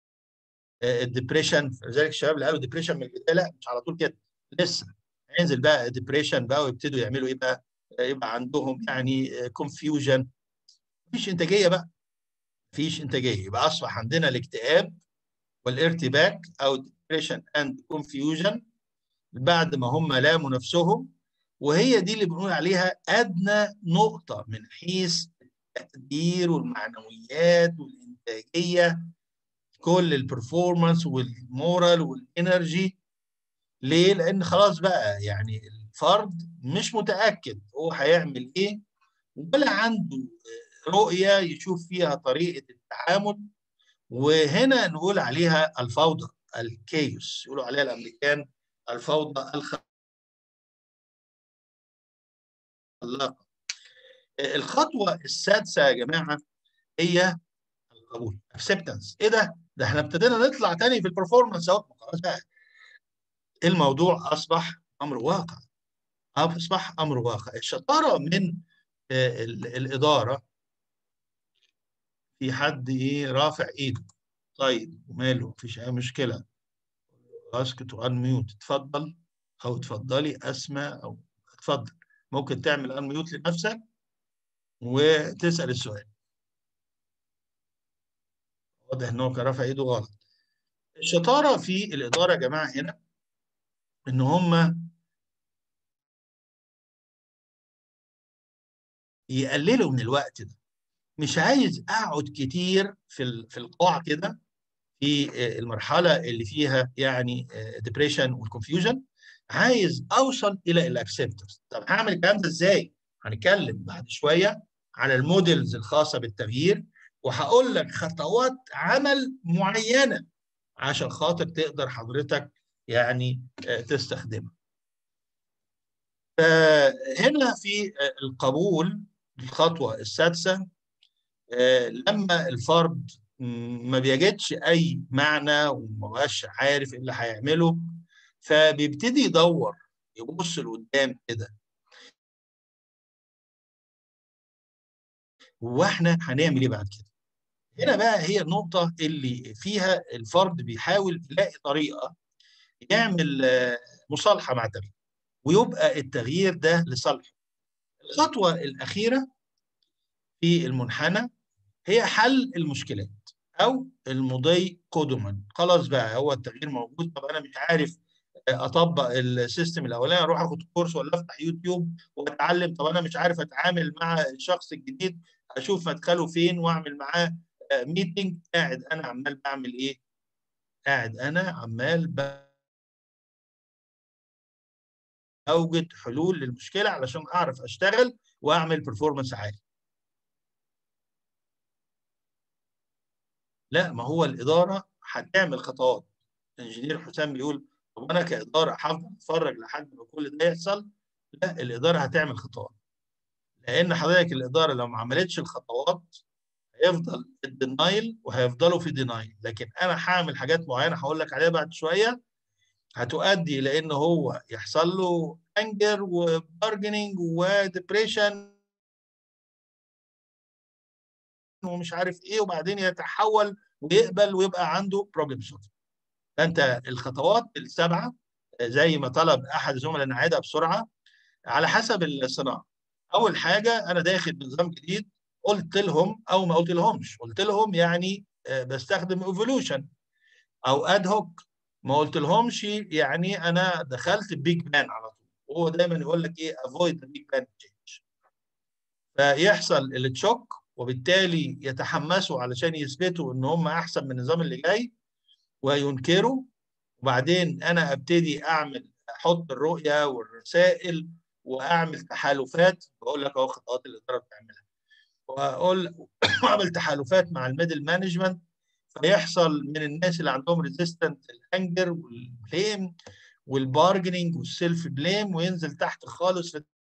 الدبريشن لذلك الشباب اللي قالوا ديبريشن من البدايه لا مش على طول كده لسه هينزل بقى ديبريشن بقى ويبتدوا يعملوا ايه بقى يبقى عندهم يعني كونفيوجن مفيش انتاجيه بقى مفيش انتاجيه يبقى اصبح عندنا الاكتئاب والارتباك او ديبريشن اند كونفيوجن بعد ما هم لاموا نفسهم وهي دي اللي بنقول عليها ادنى نقطه من حيث التقدير والمعنويات والانتاجيه كل البرفورمانس والمورال والانرجي ليه؟ لان خلاص بقى يعني الفرد مش متاكد هو هيعمل ايه ولا عنده رؤيه يشوف فيها طريقه التعامل وهنا نقول عليها الفوضى الكيوس يقولوا عليها الامريكان الفوضى الخلاقه الخطوه السادسه يا جماعه هي القبول اكسبتنس ايه ده؟ ده احنا ابتدينا نطلع تاني في البرفورمانس اهو خلاص بقى الموضوع اصبح امر واقع اصبح امر واقع الشطاره من الاداره في حد ايه رافع ايده طيب وماله مفيش اي مشكله اسكت وان ميوت اتفضل او اتفضلي اسماء او اتفضل ممكن تعمل ان ميوت لنفسك وتسال السؤال واضح ان هو كان رافع ايده غلط الشطاره في الاداره يا جماعه هنا ان هم يقللوا من الوقت ده مش عايز اقعد كتير في في القاع كده في المرحله اللي فيها يعني ديبريشن والكونفيوجن عايز اوصل الى الاكسبتنس طب هعمل الكلام ده ازاي هنتكلم بعد شويه على المودلز الخاصه بالتغيير وهقول لك خطوات عمل معينه عشان خاطر تقدر حضرتك يعني تستخدمها فهنا في القبول الخطوه السادسه لما الفرد ما بيجدش اي معنى وما بقاش عارف ايه اللي هيعمله فبيبتدي يدور يبص لقدام كده واحنا هنعمل ايه بعد كده هنا بقى هي النقطه اللي فيها الفرد بيحاول يلاقي طريقه يعمل مصالحه مع التغيير ويبقى التغيير ده لصالحه الخطوه الاخيره في المنحنى هي حل المشكلات او المضي قدما خلاص بقى هو التغيير موجود طب انا مش عارف اطبق السيستم الاولاني اروح اخد كورس ولا افتح يوتيوب واتعلم طب انا مش عارف اتعامل مع الشخص الجديد اشوف مدخله فين واعمل معاه ميتنج قاعد انا عمال بعمل ايه قاعد انا عمال اوجد حلول للمشكله علشان اعرف اشتغل واعمل برفورمانس عالي لا ما هو الاداره هتعمل خطوات انجينير حسام بيقول طب انا كاداره هفضل اتفرج لحد ما كل ده يحصل لا الاداره هتعمل خطوات لان حضرتك الاداره لو ما عملتش الخطوات هيفضل الدينايل وهيفضلوا في دينايل لكن انا هعمل حاجات معينه هقول لك عليها بعد شويه هتؤدي لان هو يحصل له انجر وبارجنينج وديبريشن ومش عارف ايه وبعدين يتحول ويقبل ويبقى عنده بروبلم سولف فانت الخطوات السبعه زي ما طلب احد الزملاء نعيدها بسرعه على حسب الصناعه اول حاجه انا داخل بنظام جديد قلت لهم او ما قلت لهمش قلت لهم يعني بستخدم ايفولوشن او اد هوك ما قلت لهمش يعني انا دخلت بيج بان على طول وهو دايما يقول لك ايه افويد ذا بيج بان تشينج فيحصل التشوك وبالتالي يتحمسوا علشان يثبتوا ان هم احسن من النظام اللي جاي وينكروا وبعدين انا ابتدي اعمل احط الرؤيه والرسائل واعمل تحالفات بقول لك اهو خطوات الاداره بتعملها واقول اعمل تحالفات مع الميدل مانجمنت فيحصل من الناس اللي عندهم ريزيستنت الانجر والبليم والبارجنينج والسيلف بليم وينزل تحت خالص في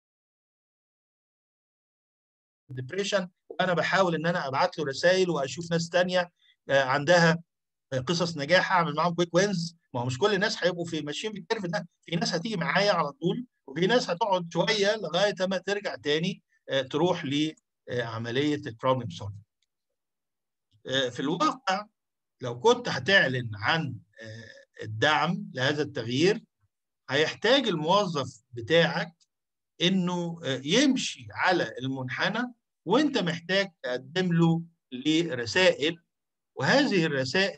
الدبريشن وانا بحاول ان انا ابعت له رسائل واشوف ناس ثانيه عندها قصص نجاح اعمل معاهم كويك وينز ما هو مش كل الناس هيبقوا في ماشيين في الكيرف ده في ناس هتيجي معايا على طول وفي ناس هتقعد شويه لغايه ما ترجع تاني تروح لعمليه البروبلم سولفنج في الواقع لو كنت هتعلن عن الدعم لهذا التغيير هيحتاج الموظف بتاعك انه يمشي على المنحنى وانت محتاج تقدم له لرسائل وهذه الرسائل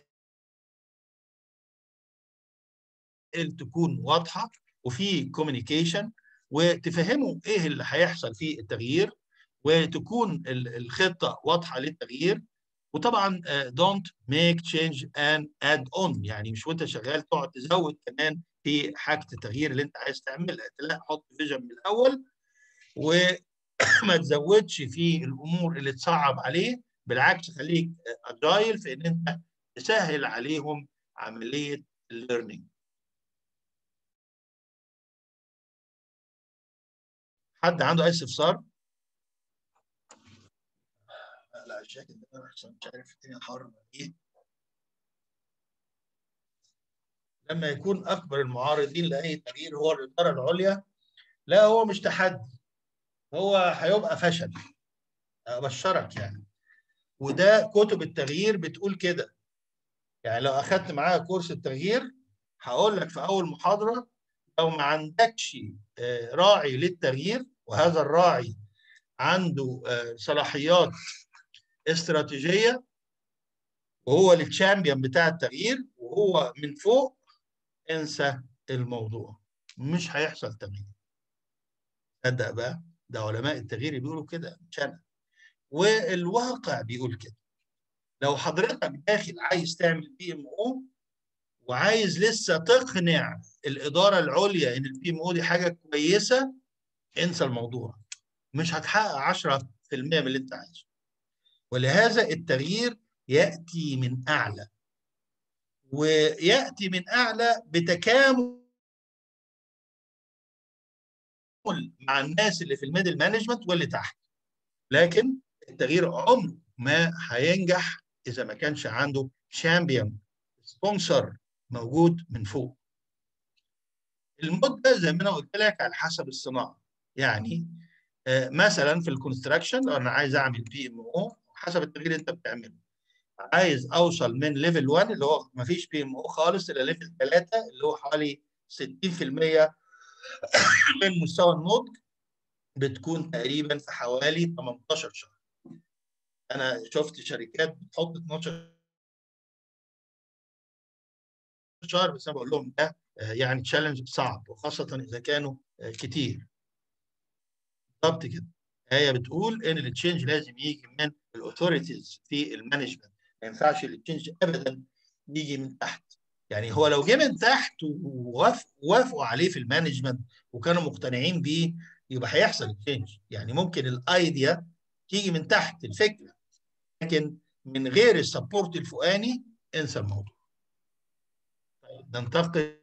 تكون واضحه وفي كوميونيكيشن وتفهموا ايه اللي هيحصل في التغيير وتكون الخطه واضحه للتغيير وطبعا دونت ميك تشينج ان اد اون يعني مش وانت شغال تقعد تزود كمان في حاجه التغيير اللي انت عايز تعملها لا حط فيجن من الاول وما تزودش في الامور اللي تصعب عليه بالعكس خليك اجايل في ان انت تسهل عليهم عمليه الليرنينج حد عنده اي استفسار؟ لا الشكل ده احسن مش عارف الدنيا حر ايه لما يكون اكبر المعارضين لاي تغيير هو الاداره العليا لا هو مش تحدي هو هيبقى فشل ابشرك يعني وده كتب التغيير بتقول كده يعني لو اخدت معايا كورس التغيير هقول لك في اول محاضره لو ما عندكش راعي للتغيير وهذا الراعي عنده صلاحيات استراتيجيه وهو التشامبيون بتاع التغيير وهو من فوق انسى الموضوع مش هيحصل تغيير صدق بقى ده علماء التغيير بيقولوا كده مش انا والواقع بيقول كده لو حضرتك داخل عايز تعمل بي ام او وعايز لسه تقنع الاداره العليا ان البي ام او دي حاجه كويسه انسى الموضوع مش هتحقق 10% من اللي انت عايزه ولهذا التغيير ياتي من اعلى وياتي من اعلى بتكامل مع الناس اللي في الميدل مانجمنت واللي تحت لكن التغيير عمره ما هينجح اذا ما كانش عنده شامبيون سبونسر موجود من فوق المده زي ما انا قلت لك على حسب الصناعه يعني آه مثلا في الكونستراكشن لو انا عايز اعمل بي ام او حسب التغيير اللي انت بتعمله عايز اوصل من ليفل 1 اللي هو ما فيش بي ام او خالص الى ليفل 3 اللي هو حوالي 60% من مستوى النضج بتكون تقريبا في حوالي 18 شهر انا شفت شركات بتحط 12 شهر بس انا بقول لهم ده يعني تشالنج صعب وخاصه اذا كانوا كتير بالظبط كده هي بتقول ان التشينج لازم يجي من الاوثوريتيز في المانجمنت ما ينفعش التشينج ابدا يجي من تحت يعني هو لو جه من تحت ووافقوا عليه في المانجمنت وكانوا مقتنعين بيه يبقى هيحصل تشينج يعني ممكن الايديا تيجي من تحت الفكره لكن من غير السبورت الفوقاني انسى الموضوع طيب ننتقل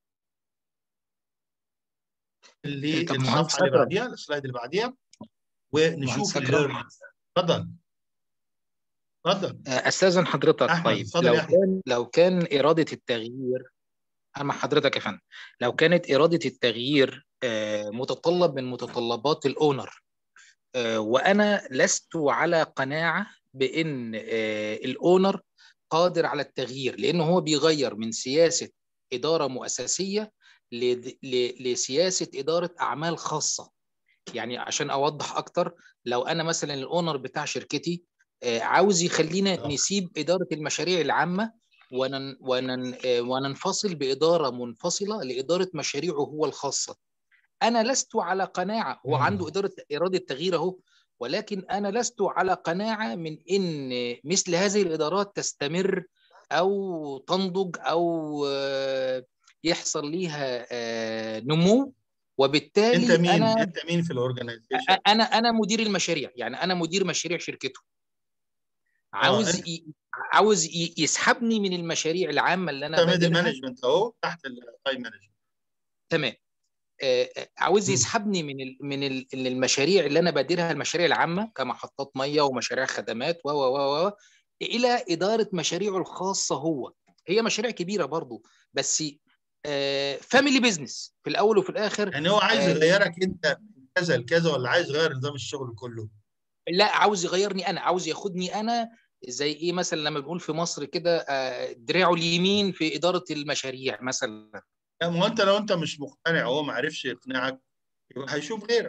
للصفحه اللي بعديها السلايد اللي بعديها ونشوف اتفضل اتفضل استاذن حضرتك طيب لو كان لو كان اراده التغيير اما حضرتك يا فندم لو كانت اراده التغيير متطلب من متطلبات الاونر وانا لست على قناعه بان الاونر قادر على التغيير لانه هو بيغير من سياسه اداره مؤسسيه لسياسه اداره اعمال خاصه يعني عشان اوضح اكتر لو انا مثلا الاونر بتاع شركتي عاوز يخلينا نسيب اداره المشاريع العامه ونن ونن وننفصل باداره منفصله لاداره مشاريعه هو الخاصه انا لست على قناعه هو عنده اداره اراده تغيير اهو ولكن انا لست على قناعه من ان مثل هذه الادارات تستمر او تنضج او يحصل ليها نمو وبالتالي انت مين أنا انت مين في الاورجنايزيشن انا انا مدير المشاريع يعني انا مدير مشاريع شركته عاوز أنت- ي... عاوز ي... يسحبني من المشاريع العامه اللي انا انت ميدل بادرها. مانجمنت اهو تحت التايم مانجمنت تمام آه، آه، عاوز م. يسحبني من ال من ال من المشاريع اللي انا بادرها المشاريع العامه كمحطات ميه ومشاريع خدمات و و و و الى اداره مشاريعه الخاصه هو هي مشاريع كبيره برضو بس فاميلي بيزنس في الاول وفي الاخر يعني هو عايز آه. يغيرك انت من كذا لكذا ولا عايز يغير نظام الشغل كله لا عاوز يغيرني انا عاوز ياخدني انا زي ايه مثلا لما بنقول في مصر كده دراعه اليمين في اداره المشاريع مثلا ما هو انت لو انت مش مقتنع وهو ما عرفش يقنعك يبقى هيشوف غيرك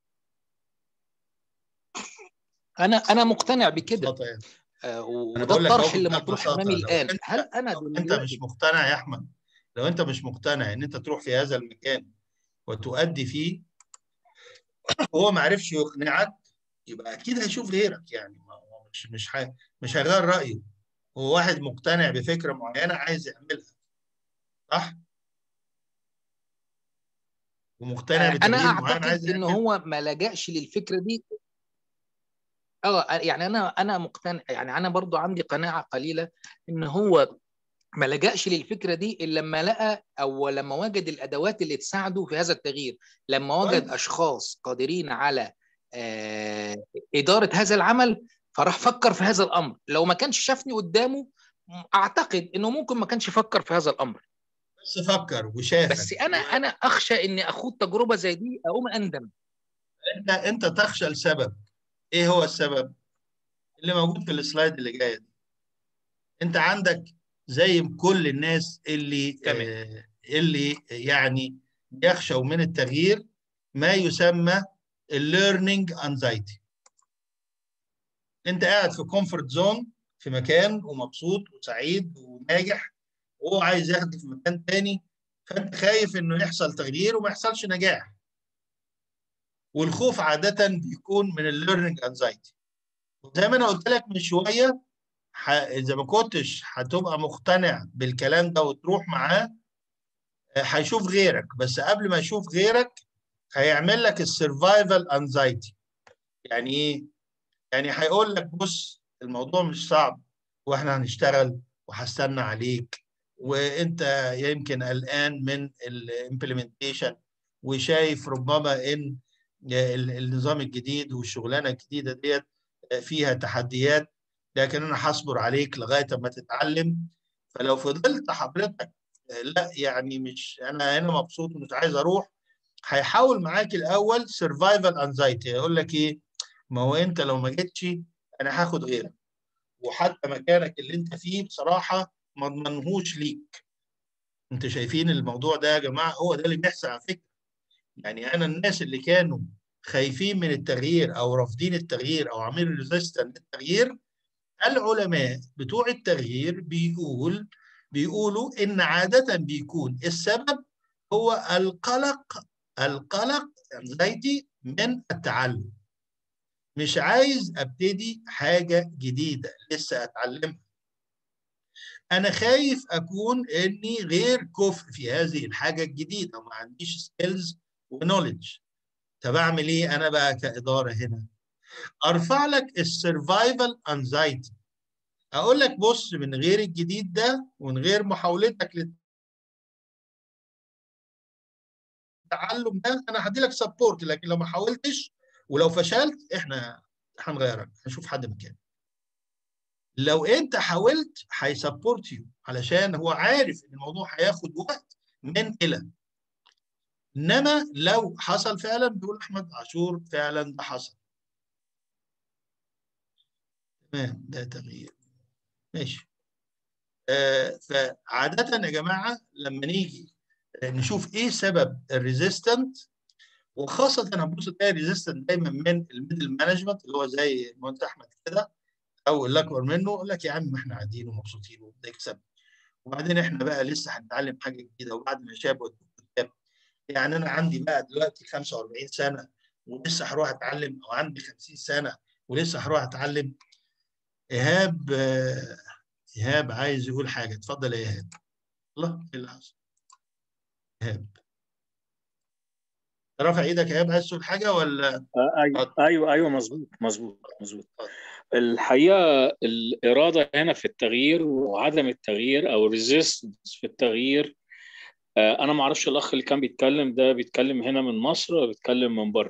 انا انا مقتنع بكده يعني. آه وده الطرح اللي مطروح امامي الان انت هل انا لو انت مش مقتنع يا احمد لو انت مش مقتنع ان انت تروح في هذا المكان وتؤدي فيه وهو ما عرفش يقنعك يبقى اكيد هيشوف غيرك يعني هو مش مش ح... مش هيغير رايه هو واحد مقتنع بفكره معينه عايز يعملها صح ومقتنع انا اعتقد ان هو ما لجاش للفكره دي اه يعني انا انا مقتنع يعني انا برضو عندي قناعه قليله ان هو ما لجاش للفكره دي الا لما لقى او لما وجد الادوات اللي تساعده في هذا التغيير لما وجد اشخاص قادرين على آه اداره هذا العمل فراح فكر في هذا الامر لو ما كانش شافني قدامه اعتقد انه ممكن ما كانش فكر في هذا الامر بس فكر وشاف بس انا انا اخشى اني اخوض تجربه زي دي اقوم اندم انت انت تخشى لسبب ايه هو السبب اللي موجود في السلايد اللي جايه دي انت عندك زي كل الناس اللي آه اللي يعني يخشوا من التغيير ما يسمى الليرنينج انزايتي انت قاعد في كومفورت زون في مكان ومبسوط وسعيد وناجح وهو عايز ياخدك في مكان تاني فانت خايف انه يحصل تغيير وما يحصلش نجاح والخوف عاده بيكون من الليرنينج انزايتي زي ما انا قلت لك من شويه ح... اذا ما كنتش هتبقى مقتنع بالكلام ده وتروح معاه هيشوف غيرك بس قبل ما يشوف غيرك هيعمل لك السرفايفل انزايتي يعني ايه يعني هيقول لك بص الموضوع مش صعب واحنا هنشتغل وهستنى عليك وانت يمكن قلقان من الامبلمنتيشن وشايف ربما ان النظام الجديد والشغلانه الجديده ديت فيها تحديات لكن انا هصبر عليك لغايه ما تتعلم فلو فضلت حضرتك لا يعني مش انا هنا مبسوط ومش عايز اروح هيحاول معاك الاول سرفايفل انزايتي يقول لك ايه ما هو انت لو ما جيتش انا هاخد غيرك وحتى مكانك اللي انت فيه بصراحه ما اضمنهوش ليك انت شايفين الموضوع ده يا جماعه هو ده اللي بيحصل على فكره يعني انا الناس اللي كانوا خايفين من التغيير او رافضين التغيير او عاملين ريزيستنت للتغيير العلماء بتوع التغيير بيقول بيقولوا ان عاده بيكون السبب هو القلق القلق انزايتي من التعلم مش عايز ابتدي حاجه جديده لسه اتعلمها انا خايف اكون اني غير كفء في هذه الحاجه الجديده وما عنديش سكيلز ونولج طب اعمل ايه انا بقى كاداره هنا ارفع لك السرفايفل انزايتي اقول لك بص من غير الجديد ده ومن غير محاولتك للتعلم ده انا هدي لك سبورت لكن لو ما حاولتش ولو فشلت احنا هنغيرك هنشوف حد مكانك لو انت حاولت هيسبورت يو علشان هو عارف ان الموضوع هياخد وقت من الى انما لو حصل فعلا بيقول احمد عاشور فعلا ده حصل تمام ده تغيير ماشي آه فعادة يا جماعة لما نيجي نشوف ايه سبب الريزيستنت وخاصة هنبص تلاقي ريزيستنت دايما من الميدل مانجمنت اللي هو زي المهندس احمد كده او اللي اكبر منه يقول لك يا عم احنا قاعدين ومبسوطين وبنكسب وبعدين احنا بقى لسه هنتعلم حاجه جديده وبعد ما شاب والكتاب يعني انا عندي بقى دلوقتي 45 سنه ولسه هروح اتعلم او عندي 50 سنه ولسه هروح اتعلم ايهاب ايهاب عايز يقول حاجه اتفضل يا ايهاب الله ايه اللي حصل ايهاب رافع ايدك يا ايهاب عايز تقول حاجه ولا ايوه ايوه ايوه مظبوط مظبوط مظبوط الحقيقه الاراده هنا في التغيير وعدم التغيير او ريزيستنس في التغيير انا ما اعرفش الاخ اللي كان بيتكلم ده بيتكلم هنا من مصر ولا بيتكلم من بره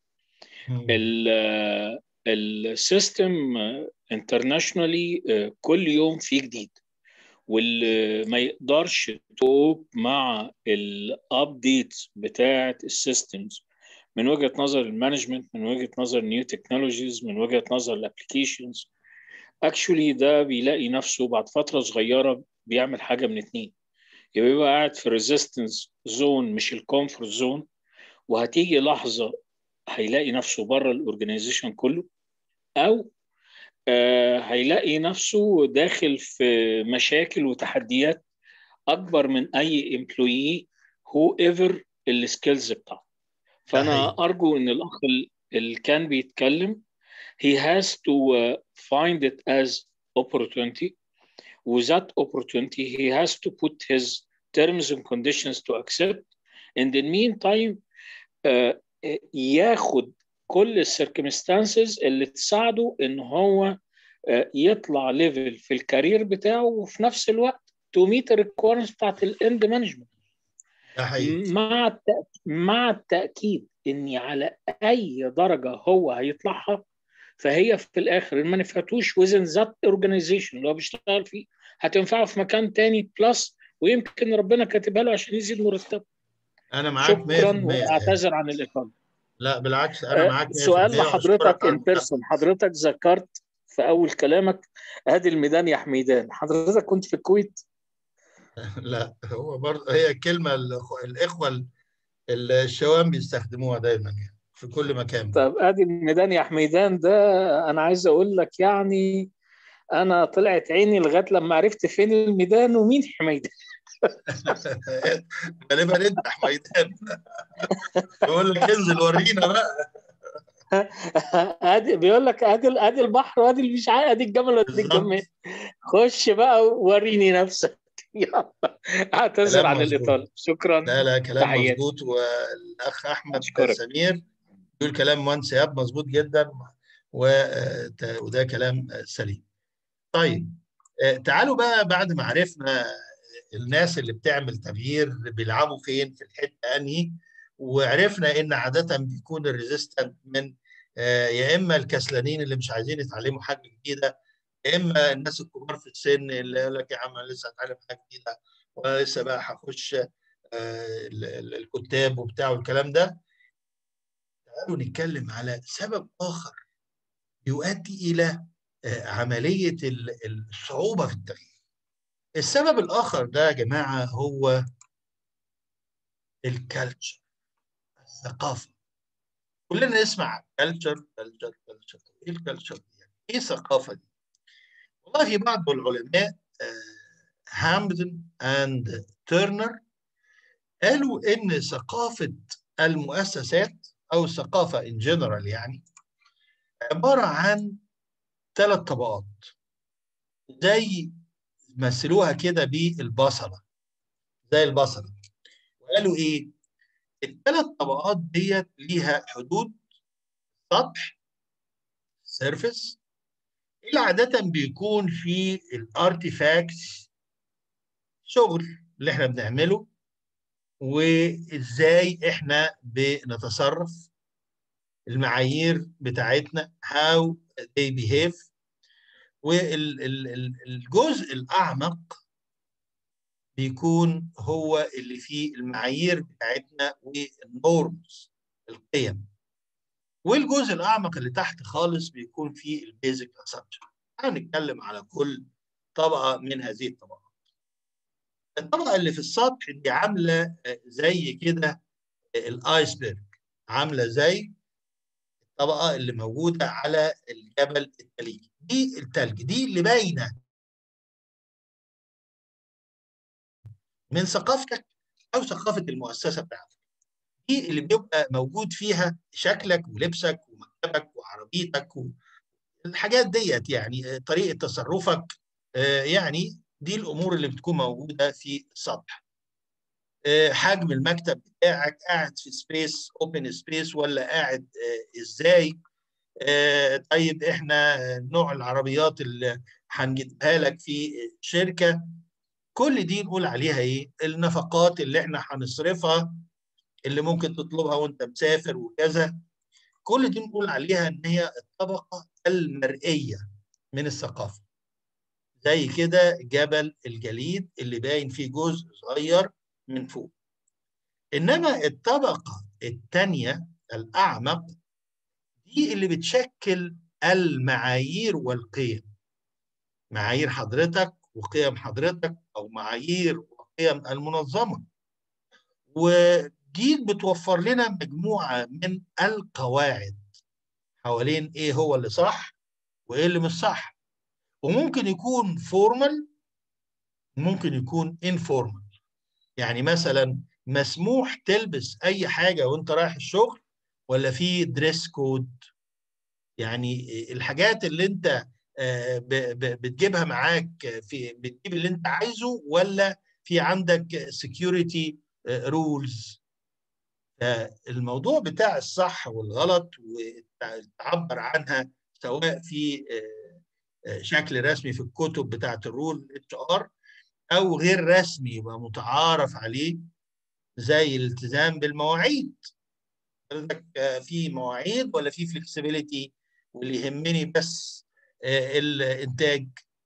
السيستم انترناشونالي كل يوم فيه جديد واللي ما يقدرش توب مع الابديتس بتاعه السيستمز من وجهه نظر المانجمنت من وجهه نظر نيو تكنولوجيز من وجهه نظر الابلكيشنز اكشولي ده بيلاقي نفسه بعد فتره صغيره بيعمل حاجه من اتنين يبقى يبقى قاعد في ريزيستنس زون مش الكومفورت زون وهتيجي لحظه هيلاقي نفسه بره الاورجنايزيشن كله او آه هيلاقي نفسه داخل في مشاكل وتحديات اكبر من اي امبلويي هو ايفر السكيلز بتاعته فانا ارجو ان الاخ اللي كان بيتكلم he has to uh, find it as opportunity with that opportunity he has to put his terms and conditions to accept in the meantime uh, ياخد كل السيركمستانسز اللي تساعده ان هو uh, يطلع ليفل في الكارير بتاعه وفي نفس الوقت تو ميت الريكويرمنتس بتاعت الاند مانجمنت مع التأكيد مع التاكيد اني على اي درجه هو هيطلعها فهي في الاخر ان ما نفعتوش وزن ذات اورجانيزيشن اللي هو بيشتغل فيه هتنفعه في مكان تاني بلس ويمكن ربنا كاتبها له عشان يزيد مرتبه انا معاك شكرا واعتذر عن الاقامه لا بالعكس انا معاك سؤال لحضرتك ان بيرسون حضرتك ذكرت في اول كلامك ادي الميدان يا حميدان حضرتك كنت في الكويت لا هو برضه هي كلمه الاخوه الشوام بيستخدموها دايما يعني في كل مكان طب ادي الميدان يا حميدان ده انا عايز اقول لك يعني انا طلعت عيني لغايه لما عرفت فين الميدان ومين حميدان غالبا انت حميدان يقول لك انزل ورينا بقى ادي بيقول لك ادي ادي البحر وادي مش عارف ادي الجمل وادي الجمال خش بقى وريني نفسك يلا اعتذر عن الاطاله شكرا لا لا كلام مظبوط والاخ احمد أشكرك. سمير بيقول كلام مهندس ايهاب مظبوط جدا وده كلام سليم طيب تعالوا بقى بعد ما عرفنا الناس اللي بتعمل تغيير بيلعبوا فين في الحته انهي وعرفنا ان عاده بيكون الريزيستنت من يا اما الكسلانين اللي مش عايزين يتعلموا حاجه جديده يا اما الناس الكبار في السن اللي يقول لك يا عم انا لسه هتعلم حاجه جديده وانا لسه بقى هخش الكتاب وبتاع والكلام ده تعالوا نتكلم على سبب اخر يؤدي الى عمليه الصعوبه في التغيير السبب الاخر ده يا جماعه هو الكالتشر الثقافه كلنا نسمع كالتشر كالتشر كالتشر ايه الكالتشر دي يعني ايه الثقافه دي والله في بعض العلماء هامبدن اند تيرنر قالوا ان ثقافه المؤسسات او الثقافه ان جنرال يعني عباره عن ثلاث طبقات زي مثلوها كده بالبصله زي البصله وقالوا ايه الثلاث طبقات ديت ليها حدود سطح سيرفيس اللي عادة بيكون في الارتيفاكتس شغل اللي احنا بنعمله وازاي احنا بنتصرف المعايير بتاعتنا how they behave والجزء الأعمق بيكون هو اللي فيه المعايير بتاعتنا والنورمز القيم والجزء الأعمق اللي تحت خالص بيكون فيه البيزك اسامبشن هنتكلم على كل طبقة من هذه الطبقات الطبقة اللي في السطح دي عاملة زي كده الايسبرج عاملة زي الطبقة اللي موجودة على الجبل الثلجي دي الثلج دي اللي باينة من ثقافتك أو ثقافة المؤسسة بتاعتك دي اللي بيبقى موجود فيها شكلك ولبسك ومكتبك وعربيتك والحاجات ديت يعني طريقة تصرفك يعني دي الأمور اللي بتكون موجودة في السطح حجم المكتب بتاعك قاعد في سبيس اوبن سبيس ولا قاعد ازاي طيب احنا نوع العربيات اللي هنجيبها لك في شركه كل دي نقول عليها ايه النفقات اللي احنا هنصرفها اللي ممكن تطلبها وانت مسافر وكذا كل دي نقول عليها ان هي الطبقه المرئيه من الثقافه زي كده جبل الجليد اللي باين فيه جزء صغير من فوق انما الطبقه الثانيه الاعمق دي اللي بتشكل المعايير والقيم معايير حضرتك وقيم حضرتك او معايير وقيم المنظمه ودي بتوفر لنا مجموعه من القواعد حوالين ايه هو اللي صح وايه اللي مش صح وممكن يكون فورمال ممكن يكون انفورمال يعني مثلا مسموح تلبس اي حاجه وانت رايح الشغل ولا في دريس كود يعني الحاجات اللي انت بتجيبها معاك في بتجيب اللي انت عايزه ولا في عندك سكيورتي رولز فالموضوع بتاع الصح والغلط وتعبر عنها سواء في شكل رسمي في الكتب بتاعه الرول اتش ار او غير رسمي يبقى متعارف عليه زي الالتزام بالمواعيد في مواعيد ولا في فلكسبيليتي واللي يهمني بس الانتاج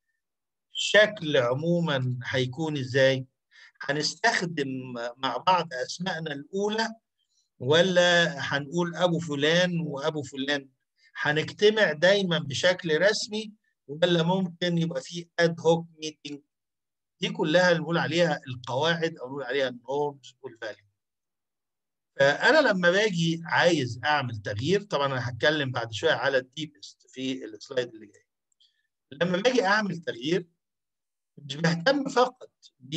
الشكل عموما هيكون ازاي هنستخدم مع بعض اسمائنا الاولى ولا هنقول ابو فلان وابو فلان هنجتمع دايما بشكل رسمي ولا ممكن يبقى في اد هوك ميتنج دي كلها نقول عليها القواعد او نقول عليها النورمز والفاليو فانا لما باجي عايز اعمل تغيير طبعا انا هتكلم بعد شويه على الديبست في السلايد اللي جاي لما باجي اعمل تغيير مش بهتم فقط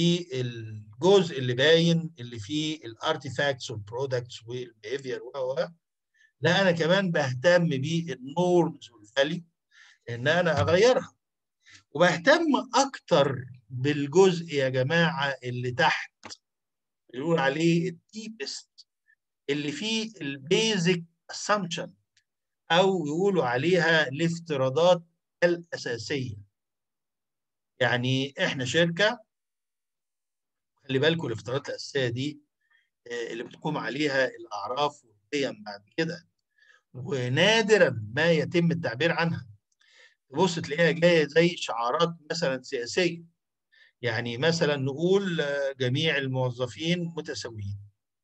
بالجزء اللي باين اللي فيه الارتيفاكتس والبرودكتس والبيهيفير و لا انا كمان بهتم بالنورمز والفاليو ان انا اغيرها وبهتم اكتر بالجزء يا جماعه اللي تحت بيقول عليه الديبست اللي فيه البيزك اسامبشن او يقولوا عليها الافتراضات الاساسيه يعني احنا شركه خلي بالكم الافتراضات الاساسيه دي اللي بتقوم عليها الاعراف والقيم بعد كده ونادرا ما يتم التعبير عنها تبص تلاقيها جايه زي شعارات مثلا سياسيه يعني مثلا نقول جميع الموظفين متساويين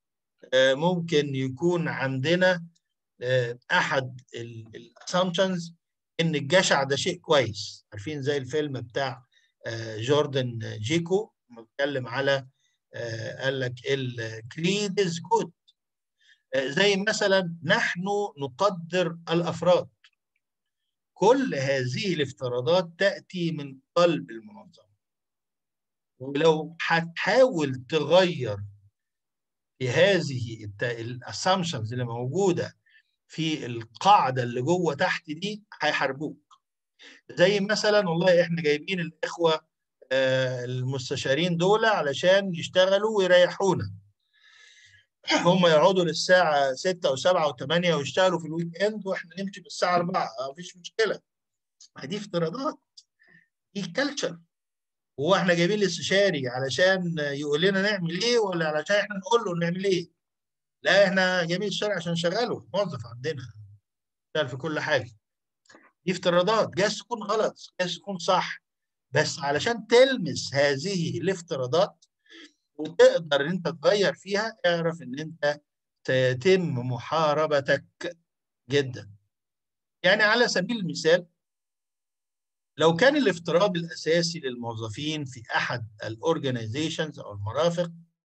ممكن يكون عندنا احد الاسامبشنز ان الجشع ده شيء كويس عارفين زي الفيلم بتاع جوردن جيكو بيتكلم على قال لك الكريد از جود زي مثلا نحن نقدر الافراد كل هذه الافتراضات تاتي من قلب المنظمه ولو هتحاول تغير في هذه الاسامبشنز اللي موجوده في القاعده اللي جوه تحت دي هيحاربوك زي مثلا والله احنا جايبين الاخوه المستشارين دول علشان يشتغلوا ويريحونا هم يقعدوا للساعة 6 و7 و8 ويشتغلوا في الويك اند واحنا نمشي بالساعة 4 مفيش مشكلة ما دي افتراضات دي كلتشر هو احنا جايبين الاستشاري علشان يقول لنا نعمل ايه ولا علشان احنا نقول له نعمل ايه؟ لا احنا جايبين الاستشاري عشان نشغله موظف عندنا يشتغل في كل حاجة دي افتراضات جايز تكون غلط جايز تكون صح بس علشان تلمس هذه الافتراضات وتقدر ان انت تغير فيها اعرف ان انت سيتم محاربتك جدا يعني على سبيل المثال لو كان الافتراض الاساسي للموظفين في احد الاورجنايزيشنز او المرافق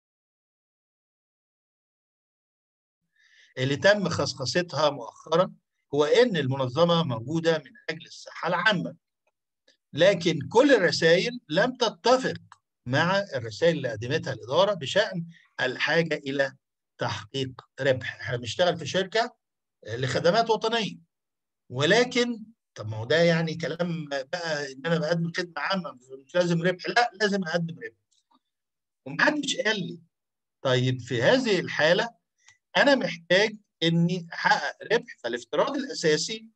اللي تم خصخصتها مؤخرا هو ان المنظمه موجوده من اجل الصحه العامه لكن كل الرسائل لم تتفق مع الرسائل اللي قدمتها الاداره بشان الحاجه الى تحقيق ربح احنا بنشتغل في شركه لخدمات وطنيه ولكن طب ما هو ده يعني كلام بقى ان انا بقدم خدمه عامه مش لازم ربح لا لازم اقدم ربح ومحدش قال لي طيب في هذه الحاله انا محتاج اني احقق ربح فالافتراض الاساسي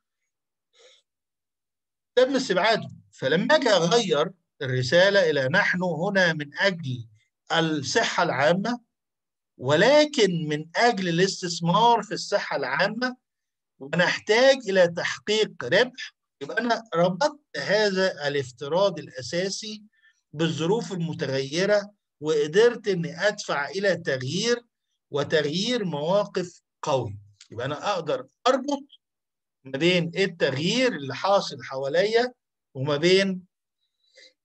تم استبعاده فلما اجي اغير الرساله الى نحن هنا من اجل الصحه العامه ولكن من اجل الاستثمار في الصحه العامه ونحتاج الى تحقيق ربح يبقى انا ربطت هذا الافتراض الاساسي بالظروف المتغيره وقدرت اني ادفع الى تغيير وتغيير مواقف قوي يبقى انا اقدر اربط ما بين التغيير اللي حاصل حواليا وما بين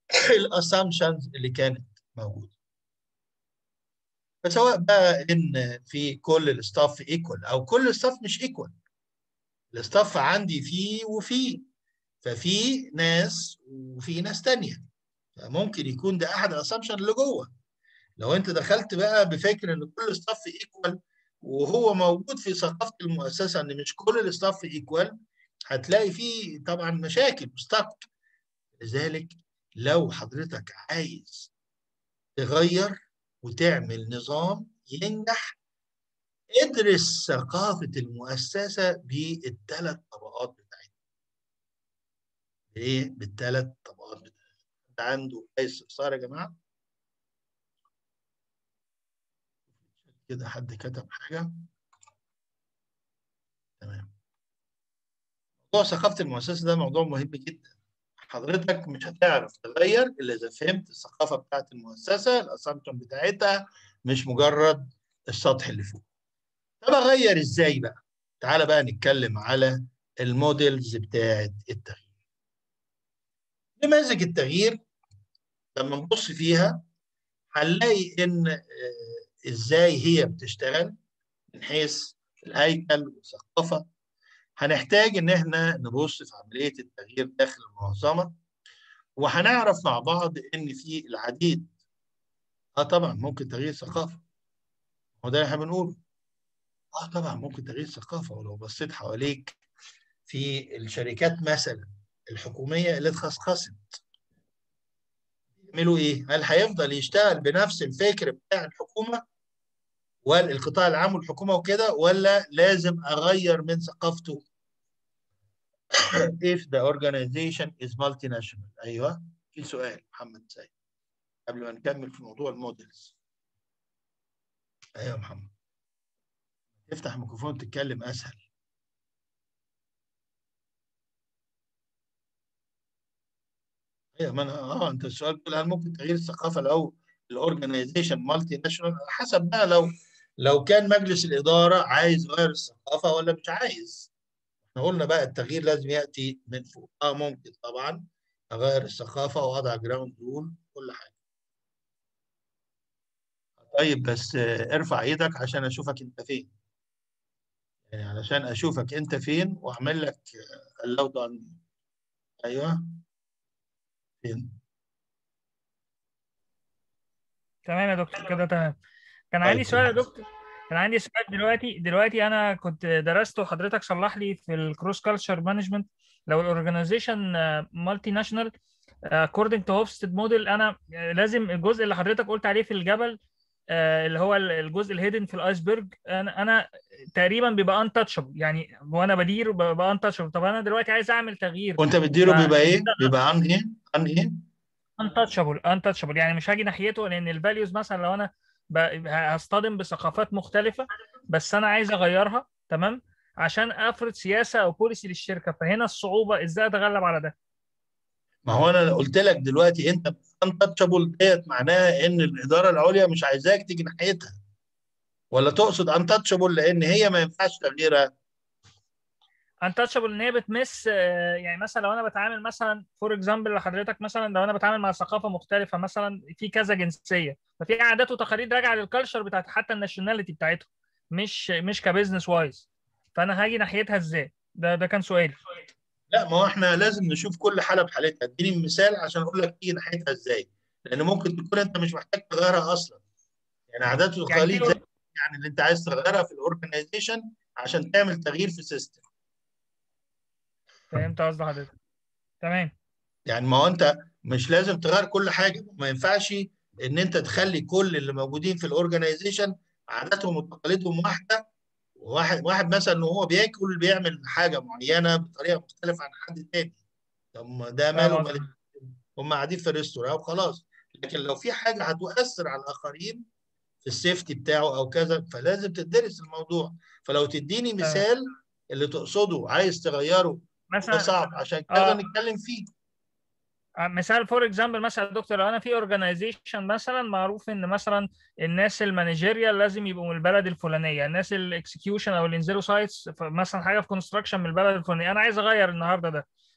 الاسامبشنز اللي كانت موجوده فسواء بقى ان في كل الستاف ايكوال او كل الستاف مش ايكوال الستاف عندي فيه وفيه ففي ناس وفي ناس تانية فممكن يكون ده احد الاسامبشن اللي جوه لو انت دخلت بقى بفكر ان كل ستاف ايكوال وهو موجود في ثقافه المؤسسه ان مش كل الستاف ايكوال هتلاقي فيه طبعا مشاكل مستقبل لذلك لو حضرتك عايز تغير وتعمل نظام ينجح ادرس ثقافة المؤسسة بالثلاث طبقات بتاعتها. ايه؟ بالثلاث طبقات بتاعتها. عنده اي استفسار يا جماعة؟ كده حد كتب حاجة؟ تمام. موضوع ثقافة المؤسسة ده موضوع مهم جدا. حضرتك مش هتعرف تغير الا اذا فهمت الثقافه بتاعت المؤسسه الاسامبشن بتاعتها مش مجرد السطح اللي فوق. طب اغير ازاي بقى؟ تعالى بقى نتكلم على الموديلز بتاعت التغيير. نماذج التغيير لما نبص فيها هنلاقي ان ازاي هي بتشتغل من حيث الهيكل والثقافه هنحتاج ان احنا نبص في عمليه التغيير داخل المنظمه وهنعرف مع بعض ان في العديد اه طبعا ممكن تغيير ثقافه هو ده اللي احنا بنقوله اه طبعا ممكن تغيير ثقافه ولو بصيت حواليك في الشركات مثلا الحكوميه اللي اتخصخصت يعملوا ايه؟ هل هيفضل يشتغل بنفس الفكر بتاع الحكومه والقطاع العام والحكومه وكده ولا لازم اغير من ثقافته if the organization is multinational ايوه في سؤال محمد سيد قبل ما نكمل في موضوع المودلز ايوه محمد افتح الميكروفون تتكلم اسهل ايوه ما انا اه انت السؤال بتقول هل ممكن تغيير الثقافه لو الاورجنايزيشن مالتي ناشونال حسب بقى لو لو كان مجلس الاداره عايز يغير الثقافه ولا مش عايز احنا قلنا بقى التغيير لازم ياتي من فوق اه ممكن طبعا اغير الثقافه واضع جراوند رول كل حاجه طيب بس ارفع ايدك عشان اشوفك انت فين يعني علشان اشوفك انت فين واعمل لك اللود عني ايوه فين تمام يا دكتور كده تمام كان عندي سؤال يا دكتور كان عندي سؤال دلوقتي دلوقتي انا كنت درست وحضرتك صلح لي في الكروس كالتشر مانجمنت لو الاورجنايزيشن مالتي ناشونال اكوردنج تو هوفستد موديل انا لازم الجزء اللي حضرتك قلت عليه في الجبل اللي هو الجزء الهيدن في الايسبرج انا انا تقريبا بيبقى انتشبل يعني وانا بدير ببقى انتشبل طب انا دلوقتي عايز اعمل تغيير وانت بتديره بيبقى ايه؟ بيبقى عن ايه؟ عن ايه؟ انتشبل انتشبل يعني مش هاجي ناحيته لان الفاليوز مثلا لو انا هصطدم بثقافات مختلفه بس انا عايز اغيرها تمام عشان افرض سياسه او بوليسي للشركه فهنا الصعوبه ازاي اتغلب على ده ما هو انا قلت لك دلوقتي انت انتشبل ديت معناها ان الاداره العليا مش عايزاك تيجي ناحيتها ولا تقصد انتشبل لان هي ما ينفعش تغييرها انتشبل ان هي بتمس يعني مثلا لو انا بتعامل مثلا فور اكزامبل لحضرتك مثلا لو انا بتعامل مع ثقافه مختلفه مثلا في كذا جنسيه ففي عادات وتقاليد راجعه للكالتشر بتاعت حتى الناشوناليتي بتاعتهم مش مش كبزنس وايز فانا هاجي ناحيتها ازاي ده ده كان سؤالي لا ما هو احنا لازم نشوف كل حاله بحالتها اديني مثال عشان اقول لك تيجي ناحيتها ازاي لان ممكن تكون انت مش محتاج تغيرها اصلا يعني عادات وتقاليد يعني, يعني اللي انت عايز تغيرها في الاورجنايزيشن عشان تعمل تغيير في سيستم فهمت قصد حضرتك تمام يعني ما هو انت مش لازم تغير كل حاجه ما ينفعش ان انت تخلي كل اللي موجودين في الاورجنايزيشن عاداتهم وتقاليدهم واحده واحد واحد مثلا وهو بياكل بيعمل حاجه معينه بطريقه مختلفه عن حد تاني طب ده ماله مال هم قاعدين في الريستوران وخلاص لكن لو في حاجه هتؤثر على الاخرين في السيفتي بتاعه او كذا فلازم تدرس الموضوع فلو تديني مثال اللي تقصده عايز تغيره مثلا صعب عشان كده آه نتكلم فيه مثال فور اكزامبل مثلا يا دكتور لو انا في اورجانيزيشن مثلا معروف ان مثلا الناس المانجيريال لازم يبقوا من البلد الفلانيه الناس الاكسكيوشن او اللي ينزلوا سايتس مثلا حاجه في كونستراكشن من البلد الفلانيه انا عايز اغير النهارده ده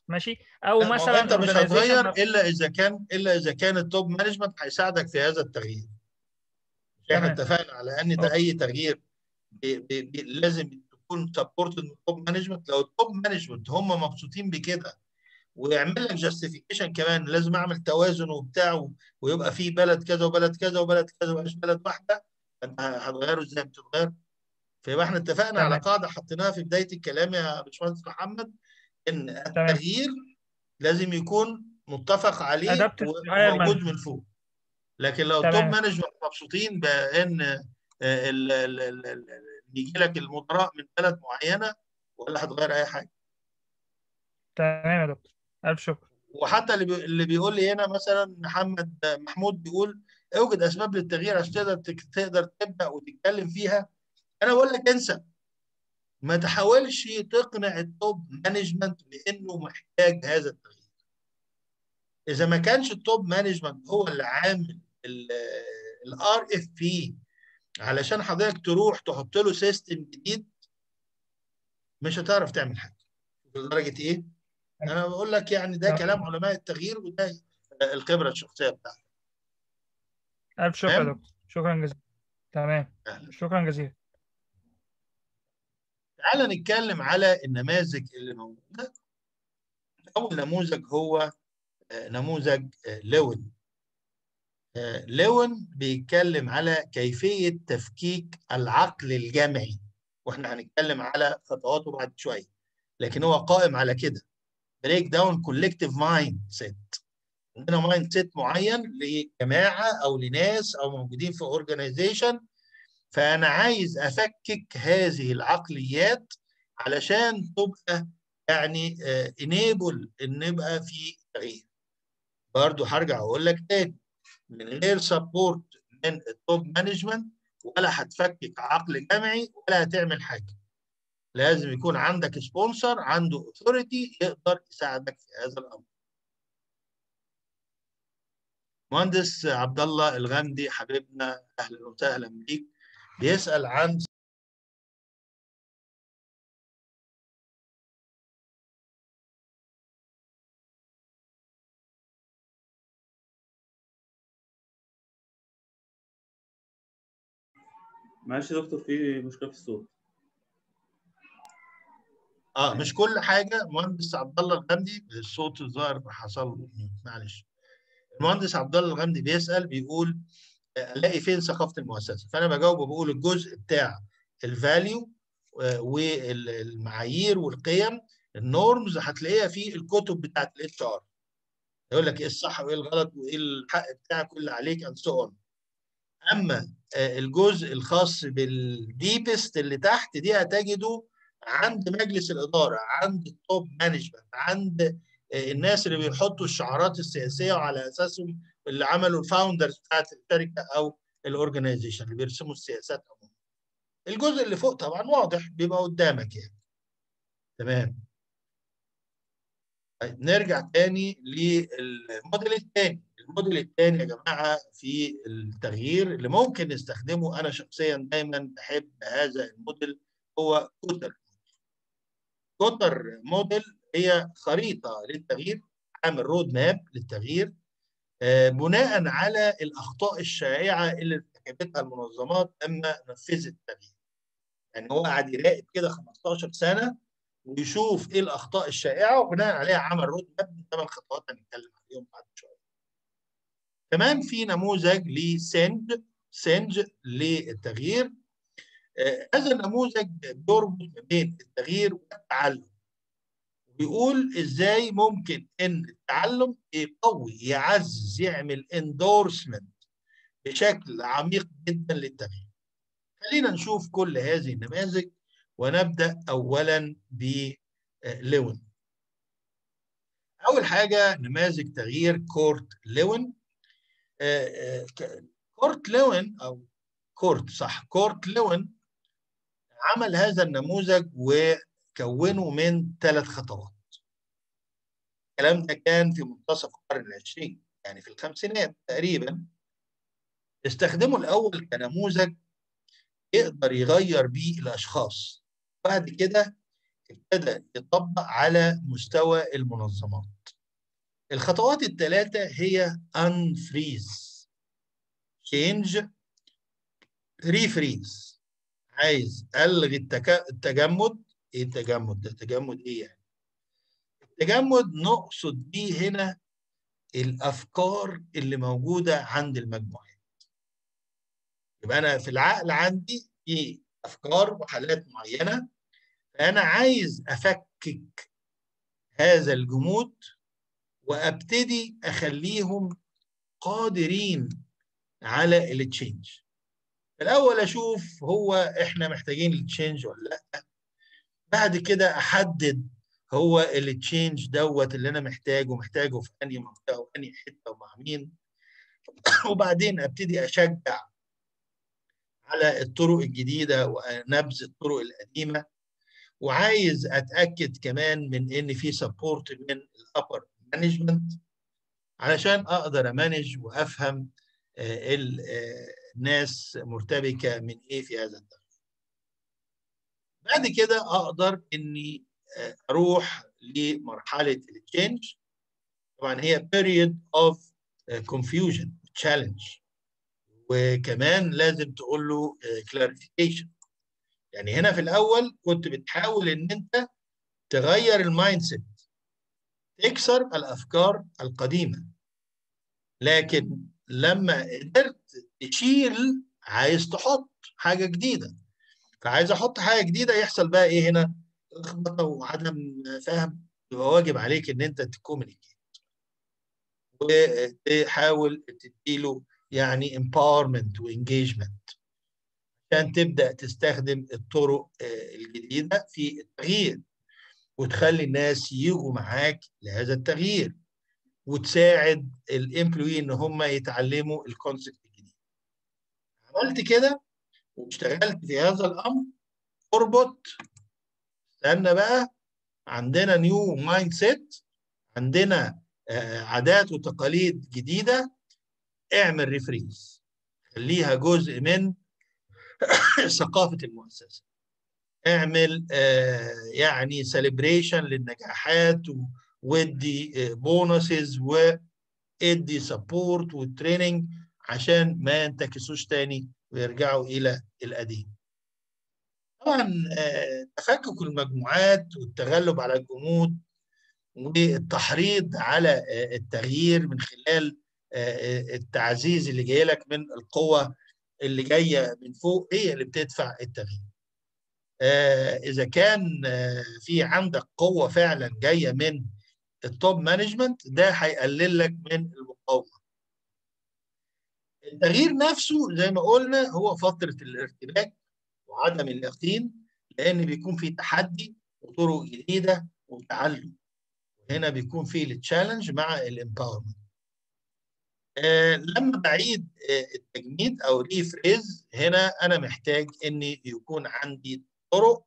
ماشي او لا، ما هو مثلا انت مش organization هتغير ما- الا اذا كان الا اذا كان التوب مانجمنت هيساعدك في هذا التغيير احنا تمام. اتفقنا على ان ده أوكي. اي تغيير بي بي بي لازم تكون سبورتد من التوب مانجمنت لو التوب مانجمنت هم مبسوطين بكده ويعمل لك جاستيفيكيشن كمان لازم اعمل توازن وبتاع و- ويبقى في بلد كذا وبلد كذا وبلد كذا ومش بلد واحده انت هتغيره ازاي بتتغير فيبقى احنا اتفقنا على تمام. قاعده حطيناها في بدايه الكلام يا باشمهندس محمد ان تمام. التغيير لازم يكون متفق عليه Adapted to higher وموجود management. من فوق لكن لو تمام. التوب مانجمنت مبسوطين بان آه، ال- ال- ال- ال- يجي لك المدراء من بلد معينه ولا هتغير اي حاجه تمام يا دكتور الف شكر وحتى اللي بي- اللي بيقول لي هنا مثلا محمد محمود بيقول اوجد اسباب للتغيير عشان تقدر تك- تقدر تبدا وتتكلم فيها انا بقول لك انسى ما تحاولش تقنع التوب مانجمنت بانه محتاج هذا التغيير اذا ما كانش التوب مانجمنت هو اللي عامل الار اف بي علشان حضرتك تروح تحط له سيستم جديد مش هتعرف تعمل حاجه لدرجه ايه؟ انا بقول لك يعني ده كلام علماء التغيير وده الخبره الشخصيه بتاعتي الف شكر يا تمام؟ دكتور شكرا جزيلا تمام أهلا. شكرا جزيلا تعال نتكلم على النماذج اللي موجوده اول نموذج هو آه، نموذج آه، لوين آه، لوين بيتكلم على كيفيه تفكيك العقل الجمعي واحنا هنتكلم على خطواته بعد شويه لكن هو قائم على كده بريك داون كولكتيف مايند سيت عندنا مايند سيت معين لجماعه او لناس او موجودين في اورجانيزيشن فانا عايز افكك هذه العقليات علشان تبقى يعني انيبل ان يبقى في تغيير برضو هرجع اقول لك تاني من غير سبورت من التوب مانجمنت ولا هتفكك عقل جمعي ولا هتعمل حاجه لازم يكون عندك سبونسر عنده اوثوريتي يقدر يساعدك في هذا الامر مهندس عبد الله الغامدي حبيبنا اهلا وسهلا بيك بيسال عن معلش يا دكتور في مشكله في الصوت اه مش كل حاجه مهندس عبد الله الغامدي الصوت الظاهر حصل له معلش المهندس عبد الله الغامدي بيسال بيقول الاقي فين ثقافه المؤسسه فانا بجاوبه بقول الجزء بتاع الفاليو والمعايير والقيم النورمز هتلاقيها في الكتب بتاعت الاتش ار يقول لك ايه الصح وايه الغلط وايه الحق بتاعك واللي عليك اند سو اون اما الجزء الخاص بالديبست اللي تحت دي هتجده عند مجلس الاداره عند التوب مانجمنت عند الناس اللي بيحطوا الشعارات السياسيه وعلى اساسهم اللي عملوا الفاوندرز بتاعت الشركه او الاورجنايزيشن اللي بيرسموا السياسات عموما. الجزء اللي فوق طبعا واضح بيبقى قدامك يعني. تمام. طيب نرجع تاني للموديل الثاني، الموديل الثاني يا جماعه في التغيير اللي ممكن نستخدمه انا شخصيا دايما بحب هذا الموديل هو كوتر كوتر موديل هي خريطه للتغيير عامل رود ماب للتغيير بناء على الاخطاء الشائعه اللي ارتكبتها المنظمات لما نفذت التغيير. يعني هو قاعد يراقب كده 15 سنه ويشوف ايه الاخطاء الشائعه وبناء عليها عمل رود ماب من ثمان خطوات هنتكلم عليهم بعد شويه. كمان في نموذج لسنج سنج للتغيير. آه هذا النموذج بيربط ما بين التغيير والتعلم. بيقول ازاي ممكن ان التعلم يقوي يعزز يعمل اندورسمنت بشكل عميق جدا للتغيير. خلينا نشوف كل هذه النماذج ونبدا اولا بلوين. اول حاجه نماذج تغيير كورت لوين. كورت لوين او كورت صح كورت لوين عمل هذا النموذج وكونه من ثلاث خطوات. الكلام ده كان في منتصف القرن العشرين يعني في الخمسينات تقريبا استخدمه الاول كنموذج يقدر يغير بيه الاشخاص بعد كده ابتدى يطبق على مستوى المنظمات الخطوات الثلاثة هي unfreeze change refreeze عايز ألغي التك... التجمد إيه التجمد ده تجمد إيه يعني التجمد نقصد بيه هنا الأفكار اللي موجودة عند المجموعات يبقى أنا في العقل عندي في أفكار وحالات معينة فأنا عايز أفكك هذا الجمود وابتدي اخليهم قادرين على التشينج الاول اشوف هو احنا محتاجين التشينج ولا لا بعد كده احدد هو التشينج دوت اللي انا محتاجه محتاجه في انهي منطقه وانهي حته ومع مين وبعدين ابتدي اشجع على الطرق الجديده ونبذ الطرق القديمه وعايز اتاكد كمان من ان في سبورت من الابر مانجمنت علشان اقدر امانج وافهم الناس مرتبكه من ايه في هذا الدرس. بعد كده اقدر اني اروح لمرحله التشينج طبعا هي period of confusion challenge وكمان لازم تقول له clarification يعني هنا في الاول كنت بتحاول ان انت تغير المايند سيت تكسر الافكار القديمه لكن لما قدرت تشيل عايز تحط حاجه جديده فعايز احط حاجه جديده يحصل بقى ايه هنا لخبطه وعدم فهم يبقى واجب عليك ان انت تكومينيكيت وتحاول تديله يعني empowerment وانجيجمنت عشان تبدا تستخدم الطرق الجديده في التغيير وتخلي الناس يجوا معاك لهذا التغيير وتساعد الامبلوي ان هم يتعلموا الكونسبت الجديد. عملت كده واشتغلت في هذا الامر اربط استنى بقى عندنا نيو مايند سيت عندنا عادات وتقاليد جديده اعمل ريفريز خليها جزء من ثقافه المؤسسه اعمل آه يعني سيلبريشن للنجاحات وادي بونسز وادي سبورت وتريننج عشان ما ينتكسوش تاني ويرجعوا الى القديم. طبعا آه تفكك المجموعات والتغلب على الجمود والتحريض على آه التغيير من خلال التعزيز اللي جاي لك من القوة اللي جاية من فوق هي اللي بتدفع التغيير. إذا كان في عندك قوة فعلا جاية من التوب مانجمنت ده هيقلل لك من المقاومة. التغيير نفسه زي ما قلنا هو فترة الارتباك وعدم اليقين لأن بيكون في تحدي وطرق جديدة وتعلم. هنا بيكون في التشالنج مع الامباورمنت. آه لما بعيد آه التجميد او ريفريز هنا انا محتاج ان يكون عندي طرق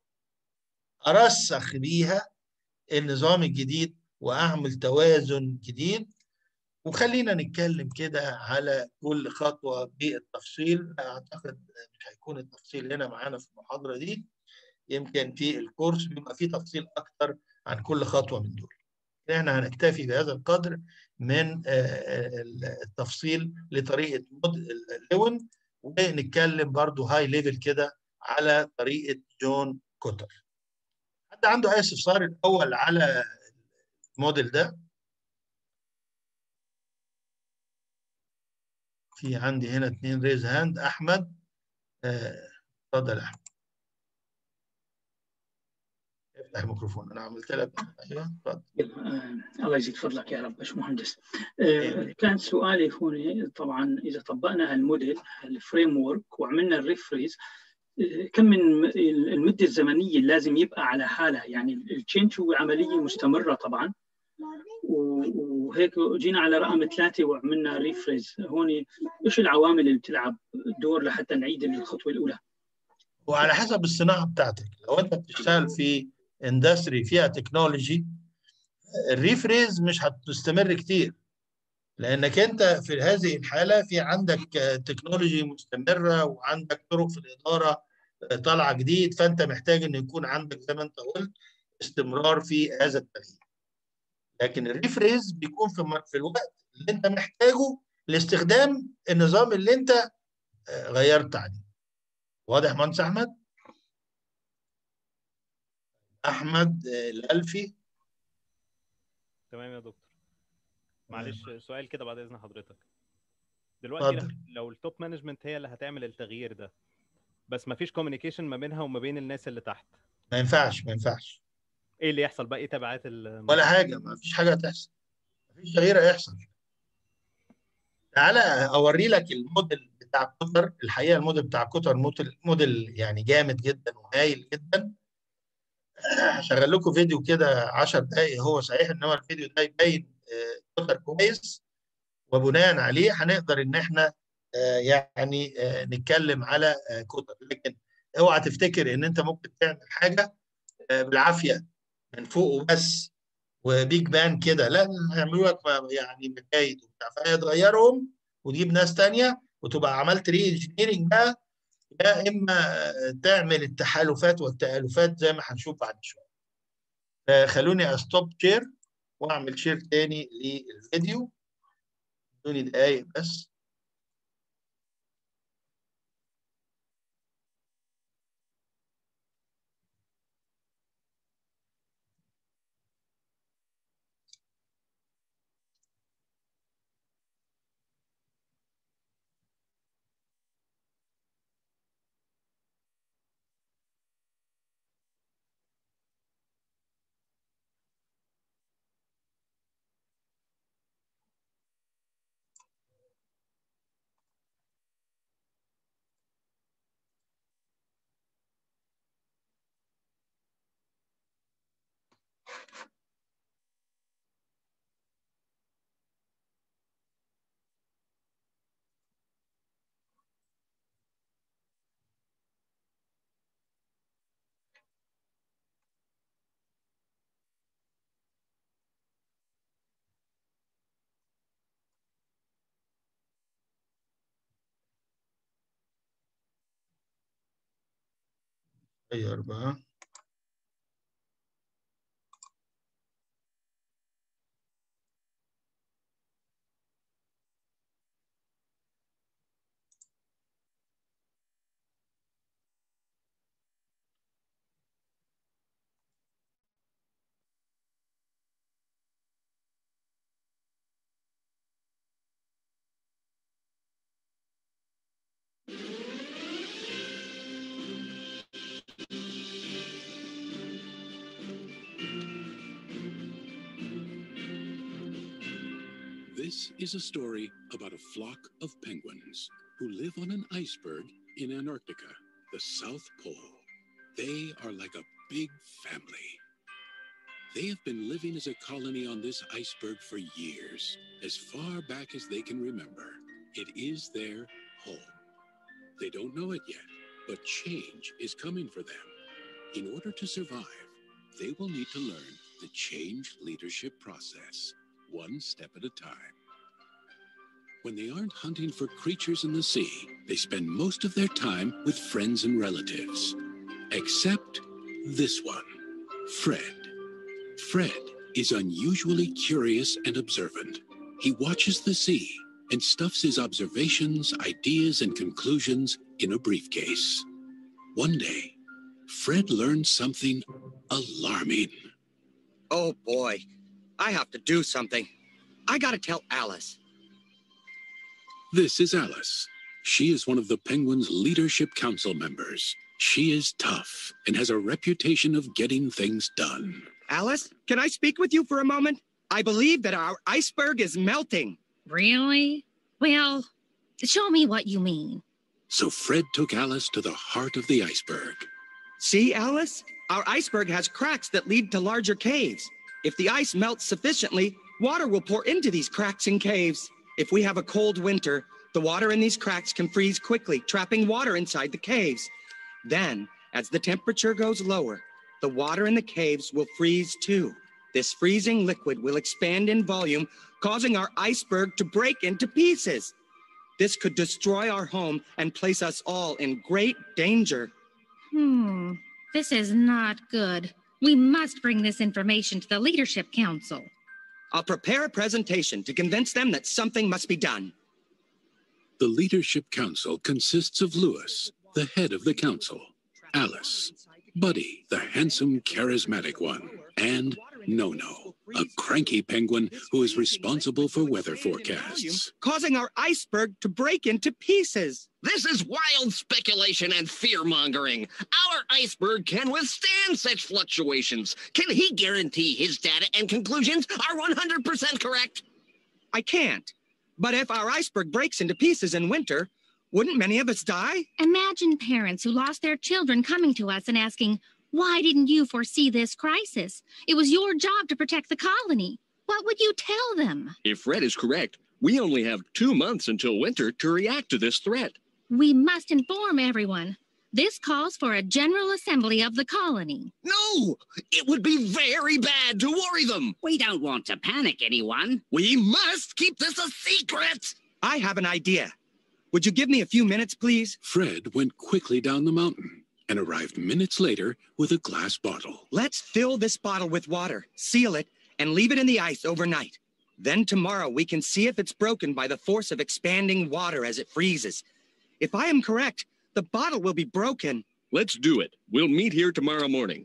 ارسخ بيها النظام الجديد واعمل توازن جديد وخلينا نتكلم كده على كل خطوه بالتفصيل اعتقد مش هيكون التفصيل هنا معانا في المحاضره دي يمكن في الكورس بيبقى فيه تفصيل اكتر عن كل خطوه من دول احنا هنكتفي بهذا القدر من التفصيل لطريقه لون ونتكلم برضو هاي ليفل كده على طريقه جون كوتر حد عنده اي استفسار الاول على الموديل ده في عندي هنا اثنين ريز هاند احمد اتفضل آه، احمد افتح الميكروفون انا عملت لك ايوه اتفضل الله يزيد فضلك يا رب باشمهندس آه كان سؤالي هون طبعا اذا طبقنا هالموديل الفريم ورك وعملنا الريفريز آه كم من المده الزمنيه اللي لازم يبقى على حالها يعني التشينج هو عمليه مستمره طبعا وهيك جينا على رقم ثلاثه وعملنا ريفريز هون ايش العوامل اللي بتلعب دور لحتى نعيد الخطوه الاولى؟ وعلى حسب الصناعه بتاعتك لو انت بتشتغل في اندستري فيها تكنولوجي الريفريز مش هتستمر كتير لانك انت في هذه الحاله في عندك تكنولوجي مستمره وعندك طرق في الاداره طالعه جديد فانت محتاج ان يكون عندك زي ما انت قلت استمرار في هذا التغيير لكن الريفريز بيكون في في الوقت اللي انت محتاجه لاستخدام النظام اللي انت غيرت عليه واضح مهندس احمد احمد الالفي تمام يا دكتور معلش سؤال كده بعد اذن حضرتك دلوقتي فضل. لو التوب مانجمنت هي اللي هتعمل التغيير ده بس ما فيش كوميونيكيشن ما بينها وما بين الناس اللي تحت ما ينفعش ما ينفعش ايه اللي يحصل بقى ايه تبعات ولا حاجه ما فيش حاجه هتحصل ما فيش تغيير هيحصل تعالى اوري لك الموديل بتاع كوتر الحقيقه الموديل بتاع كوتر موديل موديل يعني جامد جدا وهايل جدا هشغل لكم فيديو كده 10 دقائق هو صحيح ان هو الفيديو ده يبين كوتر كويس وبناء عليه هنقدر ان احنا يعني نتكلم على كوتر لكن اوعى تفتكر ان انت ممكن تعمل حاجه بالعافيه من فوق وبس وبيج بان كده لا هيعملوا لك يعني مكايد وبتاع فهيتغيرهم وتجيب ناس ثانيه وتبقى عملت ري انجينيرنج بقى يا اما تعمل التحالفات والتالفات زي ما هنشوف بعد شويه خلوني استوب شير واعمل شير تاني للفيديو ادوني دقايق بس غير بقى This is a story about a flock of penguins who live on an iceberg in Antarctica, the South Pole. They are like a big family. They have been living as a colony on this iceberg for years, as far back as they can remember. It is their home. They don't know it yet, but change is coming for them. In order to survive, they will need to learn the change leadership process, one step at a time. When they aren't hunting for creatures in the sea, they spend most of their time with friends and relatives. Except this one, Fred. Fred is unusually curious and observant. He watches the sea and stuffs his observations, ideas, and conclusions in a briefcase. One day, Fred learned something alarming. Oh boy, I have to do something. I gotta tell Alice. This is Alice. She is one of the Penguins' leadership council members. She is tough and has a reputation of getting things done. Alice, can I speak with you for a moment? I believe that our iceberg is melting. Really? Well, show me what you mean. So Fred took Alice to the heart of the iceberg. See, Alice? Our iceberg has cracks that lead to larger caves. If the ice melts sufficiently, water will pour into these cracks and caves. If we have a cold winter, the water in these cracks can freeze quickly, trapping water inside the caves. Then, as the temperature goes lower, the water in the caves will freeze too. This freezing liquid will expand in volume, causing our iceberg to break into pieces. This could destroy our home and place us all in great danger. Hmm, this is not good. We must bring this information to the Leadership Council. I'll prepare a presentation to convince them that something must be done. The Leadership Council consists of Lewis, the head of the council, Alice, Buddy, the handsome, charismatic one, and Nono, a cranky penguin who is responsible for weather forecasts. Causing our iceberg to break into pieces. This is wild speculation and fear mongering. Our iceberg can withstand such fluctuations. Can he guarantee his data and conclusions are 100% correct? I can't. But if our iceberg breaks into pieces in winter, wouldn't many of us die? Imagine parents who lost their children coming to us and asking, Why didn't you foresee this crisis? It was your job to protect the colony. What would you tell them? If Fred is correct, we only have two months until winter to react to this threat. We must inform everyone. This calls for a general assembly of the colony. No! It would be very bad to worry them. We don't want to panic anyone. We must keep this a secret. I have an idea. Would you give me a few minutes, please? Fred went quickly down the mountain and arrived minutes later with a glass bottle. Let's fill this bottle with water, seal it, and leave it in the ice overnight. Then tomorrow we can see if it's broken by the force of expanding water as it freezes. If I am correct, the bottle will be broken. Let's do it. We'll meet here tomorrow morning.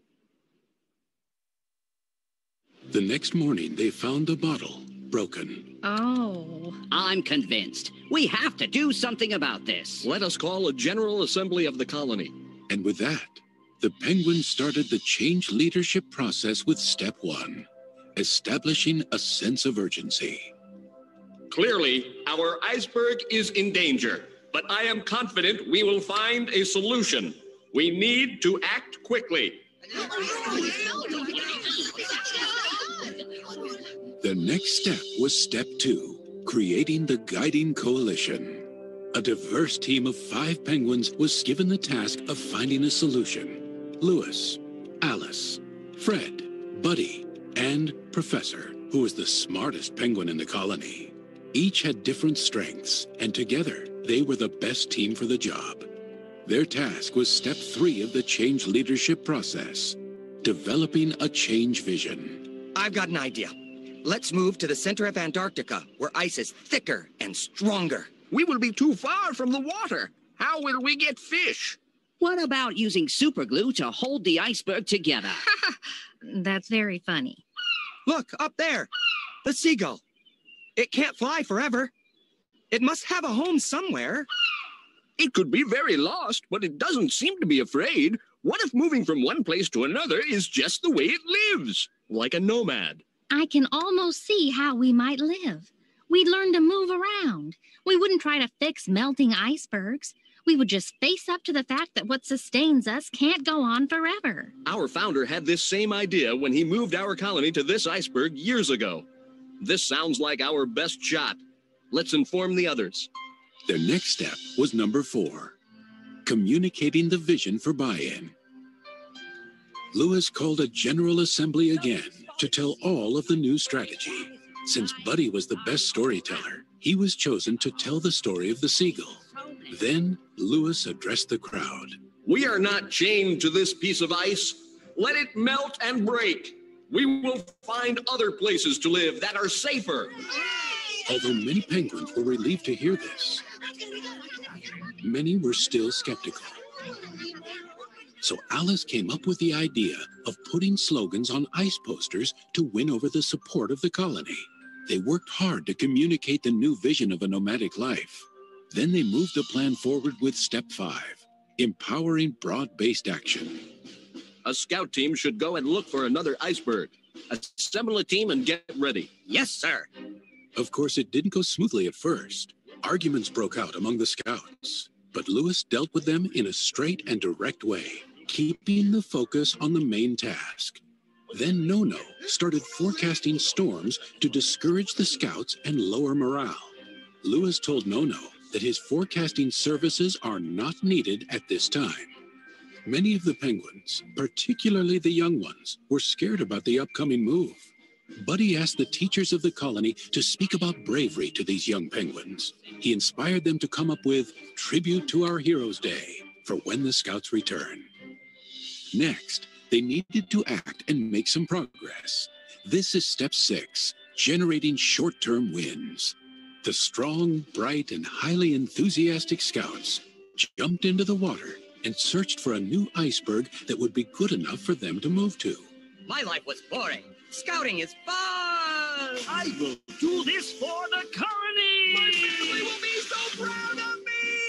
The next morning, they found the bottle broken. Oh. I'm convinced. We have to do something about this. Let us call a general assembly of the colony. And with that, the Penguins started the change leadership process with step one establishing a sense of urgency. Clearly, our iceberg is in danger, but I am confident we will find a solution. We need to act quickly. The next step was step two creating the guiding coalition. A diverse team of five penguins was given the task of finding a solution. Lewis, Alice, Fred, Buddy, and Professor, who was the smartest penguin in the colony. Each had different strengths, and together they were the best team for the job. Their task was step three of the change leadership process developing a change vision. I've got an idea. Let's move to the center of Antarctica, where ice is thicker and stronger. We will be too far from the water. How will we get fish? What about using superglue to hold the iceberg together? That's very funny. Look, up there, the seagull. It can't fly forever. It must have a home somewhere. It could be very lost, but it doesn't seem to be afraid. What if moving from one place to another is just the way it lives? Like a nomad. I can almost see how we might live. We'd learn to move around. We wouldn't try to fix melting icebergs. We would just face up to the fact that what sustains us can't go on forever. Our founder had this same idea when he moved our colony to this iceberg years ago. This sounds like our best shot. Let's inform the others. Their next step was number four communicating the vision for buy in. Lewis called a general assembly again to tell all of the new strategy. Since Buddy was the best storyteller, he was chosen to tell the story of the seagull. Then Lewis addressed the crowd. We are not chained to this piece of ice. Let it melt and break. We will find other places to live that are safer. Although many penguins were relieved to hear this, many were still skeptical. So Alice came up with the idea of putting slogans on ice posters to win over the support of the colony. They worked hard to communicate the new vision of a nomadic life. Then they moved the plan forward with step five empowering broad based action. A scout team should go and look for another iceberg. Assemble a team and get ready. Yes, sir. Of course, it didn't go smoothly at first. Arguments broke out among the scouts, but Lewis dealt with them in a straight and direct way, keeping the focus on the main task. Then Nono started forecasting storms to discourage the scouts and lower morale. Lewis told Nono that his forecasting services are not needed at this time. Many of the penguins, particularly the young ones, were scared about the upcoming move. Buddy asked the teachers of the colony to speak about bravery to these young penguins. He inspired them to come up with Tribute to Our Heroes Day for when the scouts return. Next, They needed to act and make some progress. This is step six generating short term wins. The strong, bright, and highly enthusiastic scouts jumped into the water and searched for a new iceberg that would be good enough for them to move to. My life was boring. Scouting is fun. I will do this for the colony. My family will be so proud of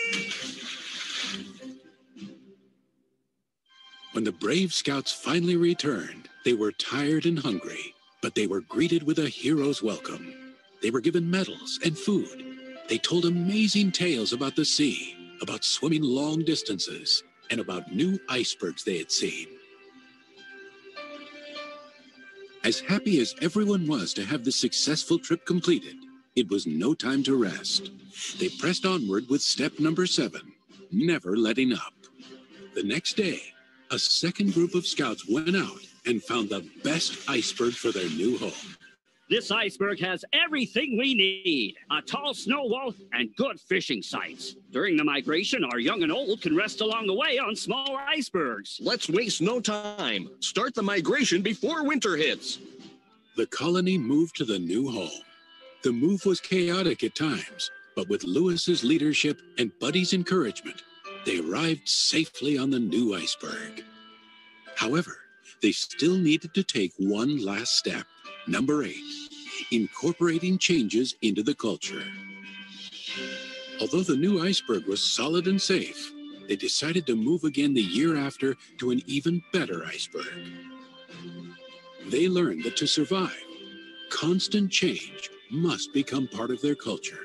me. When the brave scouts finally returned, they were tired and hungry, but they were greeted with a hero's welcome. They were given medals and food. They told amazing tales about the sea, about swimming long distances, and about new icebergs they had seen. As happy as everyone was to have the successful trip completed, it was no time to rest. They pressed onward with step number seven never letting up. The next day, a second group of scouts went out and found the best iceberg for their new home. This iceberg has everything we need a tall snow wall and good fishing sites. During the migration, our young and old can rest along the way on small icebergs. Let's waste no time. Start the migration before winter hits. The colony moved to the new home. The move was chaotic at times, but with Lewis's leadership and Buddy's encouragement, they arrived safely on the new iceberg. However, they still needed to take one last step. Number eight, incorporating changes into the culture. Although the new iceberg was solid and safe, they decided to move again the year after to an even better iceberg. They learned that to survive, constant change must become part of their culture.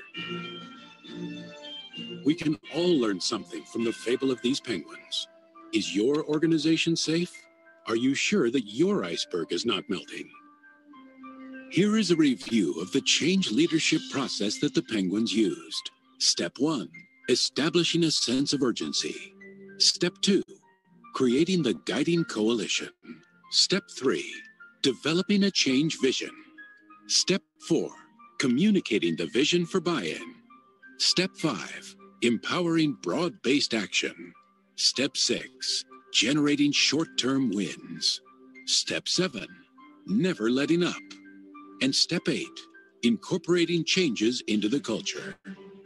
We can all learn something from the fable of these penguins. Is your organization safe? Are you sure that your iceberg is not melting? Here is a review of the change leadership process that the Penguins used. Step one, establishing a sense of urgency. Step two, creating the guiding coalition. Step three, developing a change vision. Step four, communicating the vision for buy in. Step five, empowering broad based action. Step six, generating short term wins. Step seven, never letting up. And step eight, incorporating changes into the culture.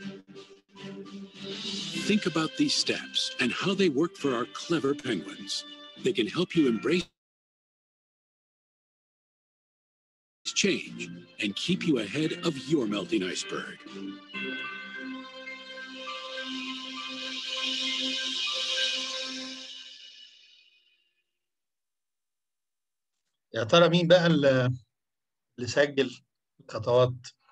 Think about these steps and how they work for our clever penguins. They can help you embrace change and keep you ahead of your melting iceberg. يا ترى مين بقى اللي اللي سجل الخطوات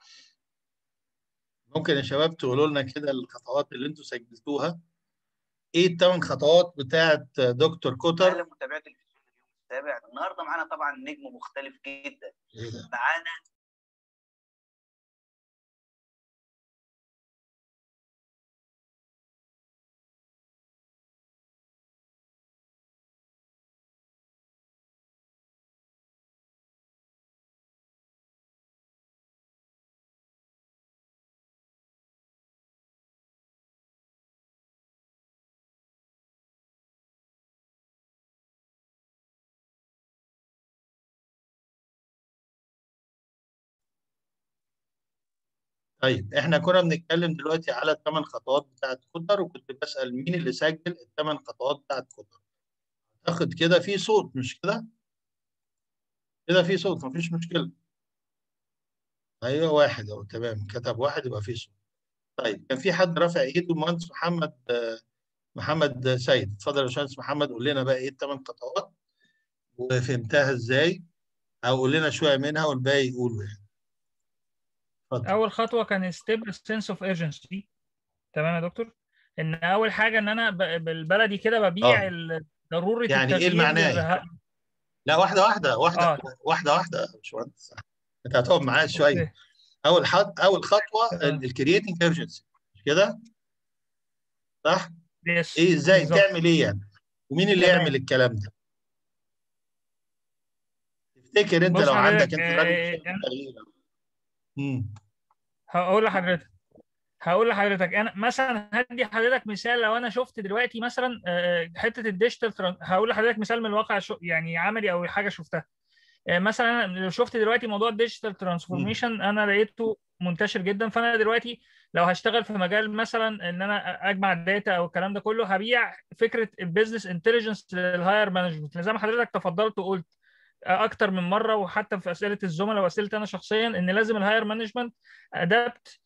ممكن يا شباب تقولوا لنا كده الخطوات اللي انتوا سجلتوها ايه الثمان خطوات بتاعه دكتور كوتر اهلا متابعي تلفزيون اليوم السابع النهارده معانا طبعا نجم مختلف جدا إيه ده؟ معانا طيب احنا كنا بنتكلم دلوقتي على الثمان خطوات بتاعه كوتر وكنت بسأل مين اللي سجل الثمان خطوات بتاعه كوتر اعتقد كده في صوت مش كده كده في صوت مفيش مشكلة ايوه واحد اهو تمام كتب واحد يبقى في صوت طيب كان في حد رافع ايده المهندس محمد آه، محمد سيد اتفضل يا باشمهندس محمد قول لنا بقى ايه الثمان خطوات وفهمتها ازاي او قول لنا شويه منها والباقي يقولوا يعني اتفضل اول خطوه كان ستيب سنس اوف ايرجنسي تمام يا دكتور ان اول حاجه ان انا ب- بالبلدي كده ببيع اه ال- ضروره يعني ايه التغيير المعناه للرها- لا واحده واحده واحده اه واحده واحده يا باشمهندس انت هتقعد معايا شويه اوكي اول حد اول خطوه تمام الكرييتنج ايرجنسي مش كده صح يس ايه ازاي بالظبط تعمل ايه يعني ومين اللي تمام يعمل الكلام ده تفتكر انت بص لو عندك حضرتك انت راجل آه، شايف يعني التغيير امم هقول لحضرتك هقول لحضرتك انا مثلا هدي حضرتك مثال لو انا شفت دلوقتي مثلا حته الديجيتال هقول لحضرتك مثال من الواقع يعني عملي او حاجه شفتها مثلا لو شفت دلوقتي موضوع الديجيتال ترانسفورميشن انا لقيته منتشر جدا فانا دلوقتي لو هشتغل في مجال مثلا ان انا اجمع داتا او الكلام ده كله هبيع فكره البيزنس انتليجنس للهاير مانجمنت زي ما حضرتك تفضلت وقلت اكتر من مره وحتى في اسئله الزملاء واسئلتي انا شخصيا ان لازم الهاير مانجمنت ادابت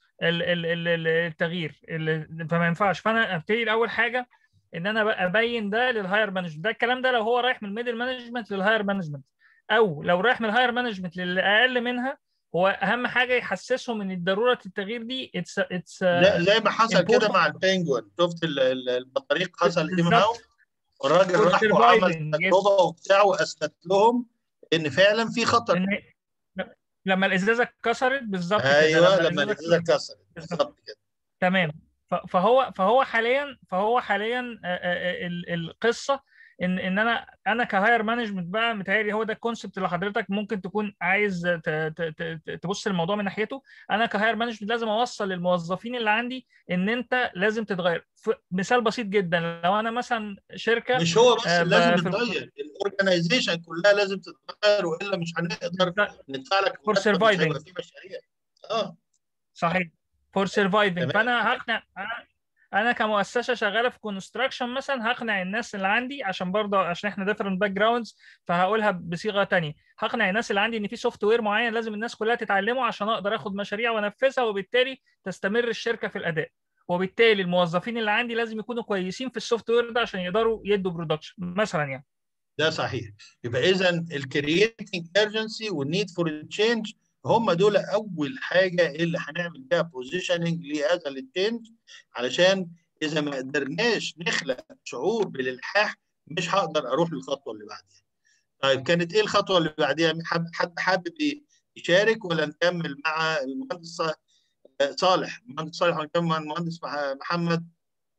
التغيير فما ينفعش فانا ابتدي الاول حاجه ان انا ابين ده للهاير مانجمنت ده الكلام ده لو هو رايح من الميدل مانجمنت للهاير مانجمنت او لو رايح من الهاير مانجمنت للي اقل منها هو اهم حاجه يحسسهم ان ضروره التغيير دي اتس اتس لا زي ما حصل كده مع البنجوين شفت البطريق حصل ايه معاهم والراجل راح وعمل تجربه وبتاع واثبت لهم ان فعلا في خطر إن لما الازازه اتكسرت بالظبط ايوه لما الازازه اتكسرت بالظبط كده تمام فهو فهو حاليا فهو حاليا القصه ان ان انا انا كهاير مانجمنت بقى متهيألي هو ده الكونسبت اللي حضرتك ممكن تكون عايز تبص الموضوع من ناحيته انا كهاير مانجمنت لازم اوصل للموظفين اللي عندي ان انت لازم تتغير مثال بسيط جدا لو انا مثلا شركه مش هو بس آه لازم تتغير الاورجنايزيشن كلها لازم تتغير والا مش هنقدر ندفع لك فور سرفايفنج مشاريع اه صحيح فور سرفايفنج فانا هقنع انا كمؤسسه شغاله في كونستراكشن مثلا هقنع الناس اللي عندي عشان برضه عشان احنا ديفرنت باك جراوندز فهقولها بصيغه ثانيه هقنع الناس اللي عندي ان في سوفت وير معين لازم الناس كلها تتعلمه عشان اقدر اخد مشاريع وانفذها وبالتالي تستمر الشركه في الاداء وبالتالي الموظفين اللي عندي لازم يكونوا كويسين في السوفت وير ده عشان يقدروا يدوا برودكشن مثلا يعني ده صحيح يبقى اذا الكرييتنج ايرجنسي والنيد فور تشينج هم دول اول حاجه اللي هنعمل بيها بوزيشننج لهذا التشينج علشان اذا ما قدرناش نخلق شعور بالالحاح مش هقدر اروح للخطوه اللي بعديها. طيب كانت ايه الخطوه اللي بعديها؟ حد حابب يشارك ولا نكمل مع المهندس صالح؟ المهندس صالح ونكمل مع المهندس محمد؟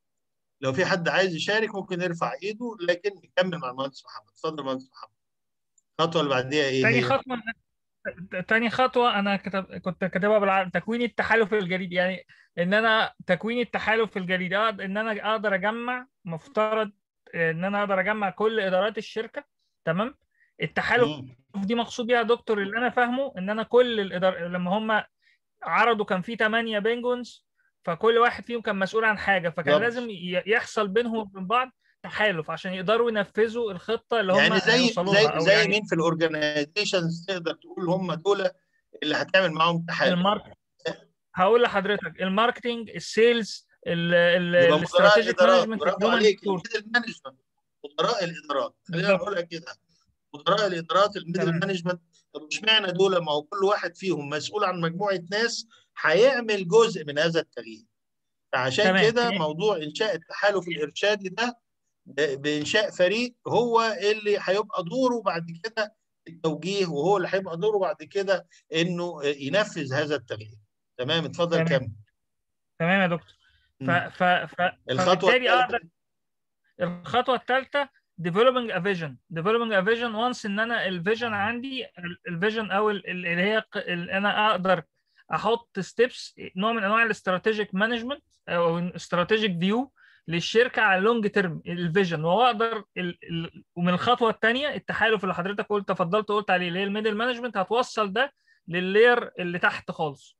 لو في حد عايز يشارك ممكن يرفع ايده لكن نكمل مع المهندس محمد. اتفضل المهندس محمد. الخطوه اللي بعديها ايه؟ تاني خطوه تاني خطوة أنا كتب... كنت كاتبها بالعربي تكوين التحالف الجديد يعني إن أنا تكوين التحالف الجديد إن أنا أقدر أجمع مفترض إن أنا أقدر أجمع كل إدارات الشركة تمام التحالف مم. دي مقصود بيها دكتور اللي أنا فاهمه إن أنا كل الإدار لما هم عرضوا كان في 8 بينجونز فكل واحد فيهم كان مسؤول عن حاجة فكان بالضبط. لازم يحصل بينهم وبين بعض تحالف عشان يقدروا ينفذوا الخطه اللي هم يعني زي هيوصلوها زي أو زي يعني مين في الاورجنايزيشنز تقدر تقول هم دول اللي هتعمل معاهم تحالف المارك هقول لحضرتك الماركتنج السيلز يبقى مدراء الاستراتيجيك الادارات مانجمنت برافو عليك الميدل مانجمنت مدراء الادارات خلينا بالظبط. نقولها كده مدراء الادارات الميدل تمام. مانجمنت طب اشمعنى دول ما هو كل واحد فيهم مسؤول عن مجموعه ناس هيعمل جزء من هذا التغيير فعشان تمام. كده موضوع انشاء التحالف الارشادي ده ب- بانشاء فريق هو اللي هيبقى دوره بعد كده التوجيه وهو اللي هيبقى دوره بعد كده انه ينفذ هذا التغيير تمام اتفضل تمام. كمل تمام يا دكتور ف مم. ف ف الخطوه فبالتالي الثالثه اقدر الخطوه الثالثه developing a vision developing a vision once ان انا الفيجن عندي الفيجن او ال- ال- اللي هي ق- اللي انا اقدر احط ستيبس نوع من انواع الاستراتيجيك مانجمنت او استراتيجيك فيو للشركه على اللونج تيرم الفيجن وهو اقدر ال... ال... ومن الخطوه الثانيه التحالف اللي حضرتك قلت تفضلت قلت عليه اللي هي الميدل مانجمنت هتوصل ده لللاير اللي تحت خالص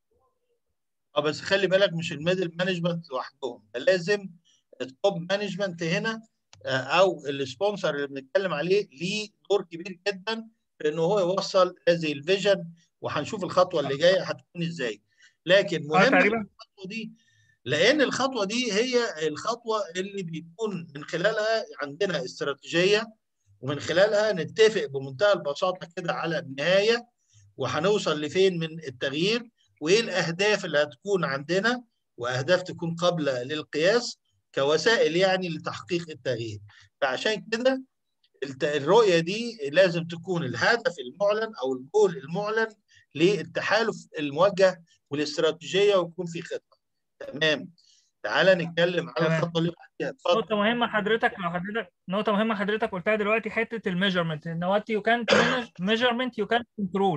اه بس خلي بالك مش الميدل مانجمنت لوحدهم ده لازم التوب مانجمنت هنا آه، او السبونسر اللي بنتكلم عليه ليه دور كبير جدا في ان هو يوصل هذه الفيجن وهنشوف الخطوه اللي جايه هتكون ازاي لكن اه مهم تقريبا الخطوه دي لان الخطوه دي هي الخطوه اللي بيكون من خلالها عندنا استراتيجيه ومن خلالها نتفق بمنتهى البساطه كده على النهايه وهنوصل لفين من التغيير وايه الاهداف اللي هتكون عندنا واهداف تكون قابله للقياس كوسائل يعني لتحقيق التغيير فعشان كده الت- الرؤيه دي لازم تكون الهدف المعلن او الجول المعلن للتحالف الموجه والاستراتيجيه ويكون في خطه تمام تعالى نتكلم على تمام. الخطوه اللي بعديها اتفضل نقطة مهمة حضرتك لو حضرتك نقطة مهمة حضرتك قلتها دلوقتي حتة الميجرمنت ان وات يو كان ميجرمنت يو كان كنترول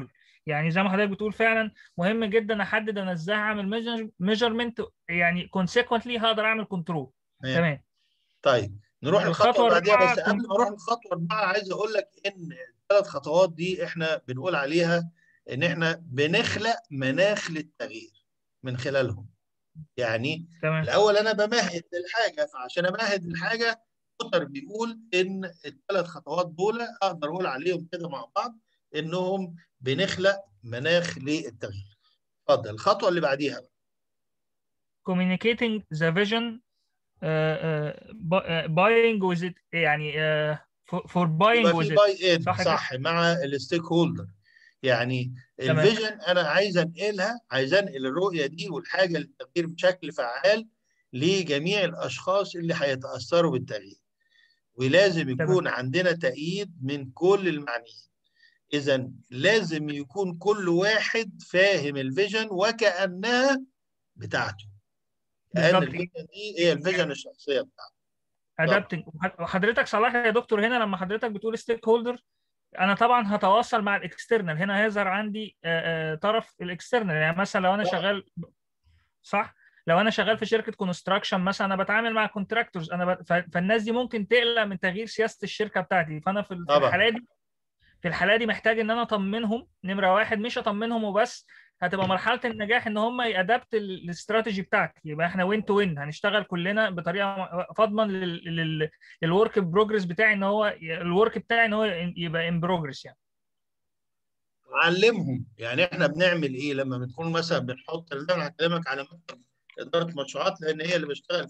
يعني زي ما حضرتك بتقول فعلا مهم جدا احدد انا ازاي هعمل ميجرمنت يعني كونسيكونتلي هقدر اعمل كنترول تمام طيب نروح للخطوه اللي بعديها بس قبل ما اروح للخطوه الرابعه عايز اقول لك ان الثلاث خطوات دي احنا بنقول عليها ان احنا بنخلق مناخ للتغيير من خلالهم يعني تمام. الاول انا بمهد للحاجه فعشان امهد الحاجه بوتر بيقول ان الثلاث خطوات دول اقدر اقول عليهم كده مع بعض انهم بنخلق مناخ للتغيير اتفضل الخطوه اللي بعديها communicating the vision uh, uh, buying with it يعني uh, for, for buying with it باي صح, صح مع الستيك هولدر يعني الفيجن انا عايز انقلها عايز انقل الرؤيه دي والحاجه للتغيير بشكل فعال لجميع الاشخاص اللي هيتاثروا بالتغيير ولازم يكون تمام. عندنا تأييد من كل المعنيين اذا لازم يكون كل واحد فاهم الفيجن وكانها بتاعته كان الفيجن دي هي الفيجن الشخصيه بتاعته ادابتنج وحضرتك صلاح يا دكتور هنا لما حضرتك بتقول ستيك هولدر انا طبعا هتواصل مع الاكسترنال هنا هيظهر عندي طرف الاكسترنال يعني مثلا لو انا شغال صح لو انا شغال في شركه كونستراكشن مثلا انا بتعامل مع كونتراكتورز انا ب... فالناس دي ممكن تقلق من تغيير سياسه الشركه بتاعتي فانا في الحاله دي في الحاله دي محتاج ان انا اطمنهم نمره واحد مش اطمنهم وبس هتبقى مرحله النجاح ان هم يادبت الاستراتيجي بتاعتي يبقى احنا وين تو وين هنشتغل كلنا بطريقه فاضمن للورك بروجرس بتاعي ان هو الورك بتاعي ان هو يبقى ان بروجرس يعني علمهم يعني احنا بنعمل ايه لما بنكون مثلا بنحط انا هكلمك على مكتب اداره مشروعات لان هي اللي بشتغل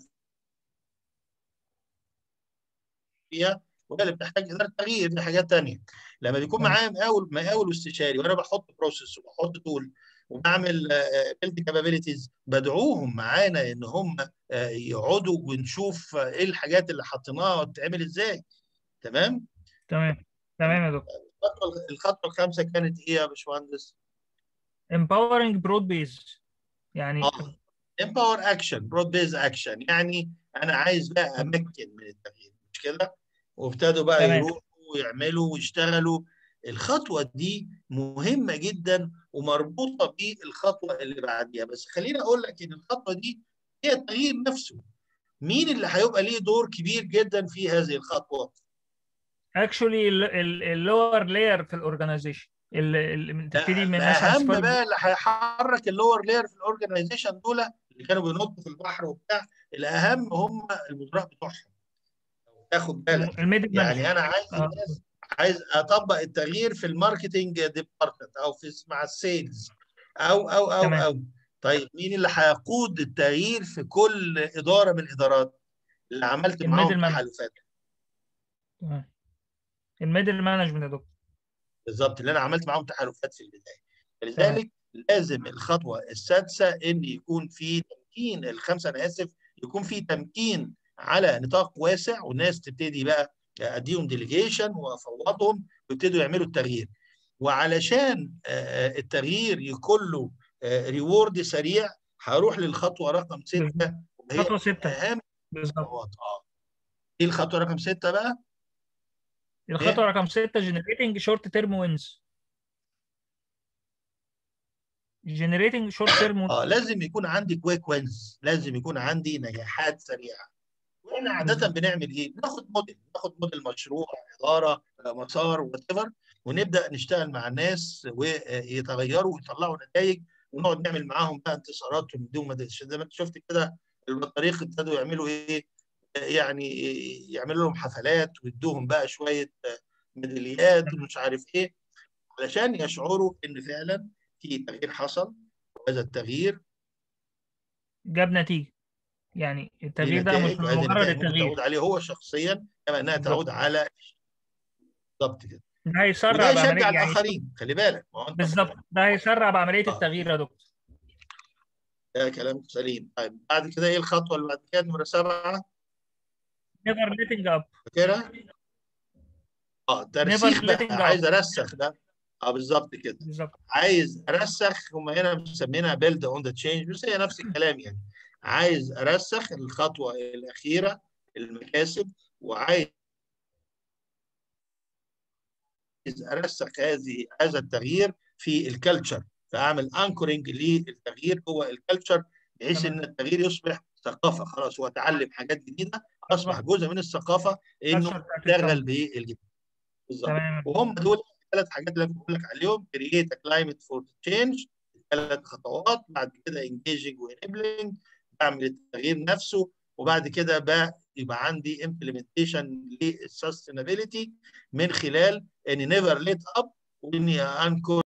فيها وهي اللي بتحتاج اداره تغيير دي حاجات ثانيه لما بيكون معايا مقاول مقاول واستشاري وانا بحط بروسيس وبحط تول وبعمل بيلد كابابيلتيز بدعوهم معانا ان هم يقعدوا ونشوف ايه الحاجات اللي حطيناها وتتعمل ازاي تمام تمام تمام يا دكتور الخطوه الخامسه كانت ايه يا باشمهندس empowering broad base يعني اه empower action broad base action يعني انا عايز بقى امكن من التغيير مش كده وابتدوا بقى تمام. يروحوا ويعملوا ويشتغلوا الخطوه دي مهمه جدا ومربوطه بالخطوه اللي بعديها بس خليني اقول لك ان الخطوه دي هي التغيير نفسه مين اللي هيبقى ليه دور كبير جدا في هذه الخطوه اكشولي اللور لاير في الاورجنايزيشن اللي تبتدي من اهم بقى اللي هيحرك اللور لاير في الاورجنايزيشن دول اللي كانوا بينطوا في البحر وبتاع الاهم هم المدراء بتوعهم تاخد بالك يعني انا عايز آه. الناس عايز اطبق التغيير في الماركتنج ديبارتمنت او في مع السيلز او او او تمام. او طيب مين اللي هيقود التغيير في كل اداره من الادارات اللي عملت معاهم تحالفات الميدل مانجمنت يا دكتور بالظبط اللي انا عملت معاهم تحالفات في البدايه فلذلك لازم الخطوه السادسه ان يكون في تمكين الخمسه انا اسف يكون في تمكين على نطاق واسع والناس تبتدي بقى اديهم ديليجيشن وافوضهم ويبتدوا يعملوا التغيير وعلشان التغيير يكون له ريورد سريع هروح للخطوه رقم سته خطوه سته اهم بالظبط اه ايه الخطوه رقم سته بقى؟ الخطوه رقم سته جنريتنج شورت تيرم وينز جنريتنج شورت تيرم اه لازم يكون عندي كويك وينز لازم يكون عندي نجاحات سريعه واحنا عاده بنعمل ايه؟ بناخد موديل بناخد موديل مشروع اداره مسار وات ونبدا نشتغل مع الناس ويتغيروا ويطلعوا نتائج ونقعد نعمل معاهم بقى انتصارات ونديهم زي ما انت شفت كده البطاريق ابتدوا يعملوا ايه؟ يعني يعملوا لهم حفلات ويدوهم بقى شويه ميداليات ومش عارف ايه علشان يشعروا ان فعلا في تغيير حصل وهذا التغيير جاب نتيجه يعني التغيير ده مش مجرد التغيير تعود عليه هو شخصيا كما انها تعود على بالظبط كده ده هيسرع بعمليه يعني الاخرين خلي بالك بالظبط ده هيسرع بعمليه آه. التغيير يا دكتور ده كلام سليم طيب بعد كده ايه الخطوه اللي بعد كده نمره سبعه نيفر ليتنج اب كده اه ترسيخ بقى عايز ارسخ ده اه بالظبط كده بالظبط عايز ارسخ هم هنا مسمينها بيلد اون ذا تشينج بس هي نفس الكلام يعني عايز ارسخ الخطوه الاخيره المكاسب وعايز ارسخ هذه هذا التغيير في الكالتشر فاعمل انكورنج للتغيير جوه الكالتشر بحيث ان التغيير يصبح ثقافه خلاص هو اتعلم حاجات جديده اصبح جزء من الثقافه انه يشتغل بالجديد بالظبط وهم دول الثلاث حاجات اللي انا بقول لك عليهم كرييت كلايمت فور تشينج ثلاث خطوات بعد كده انجيجنج وانبلنج بعمل التغيير نفسه وبعد كده بقى يبقى عندي امبلمنتيشن للسستينابيلتي من خلال اني نيفر ليت اب واني انكر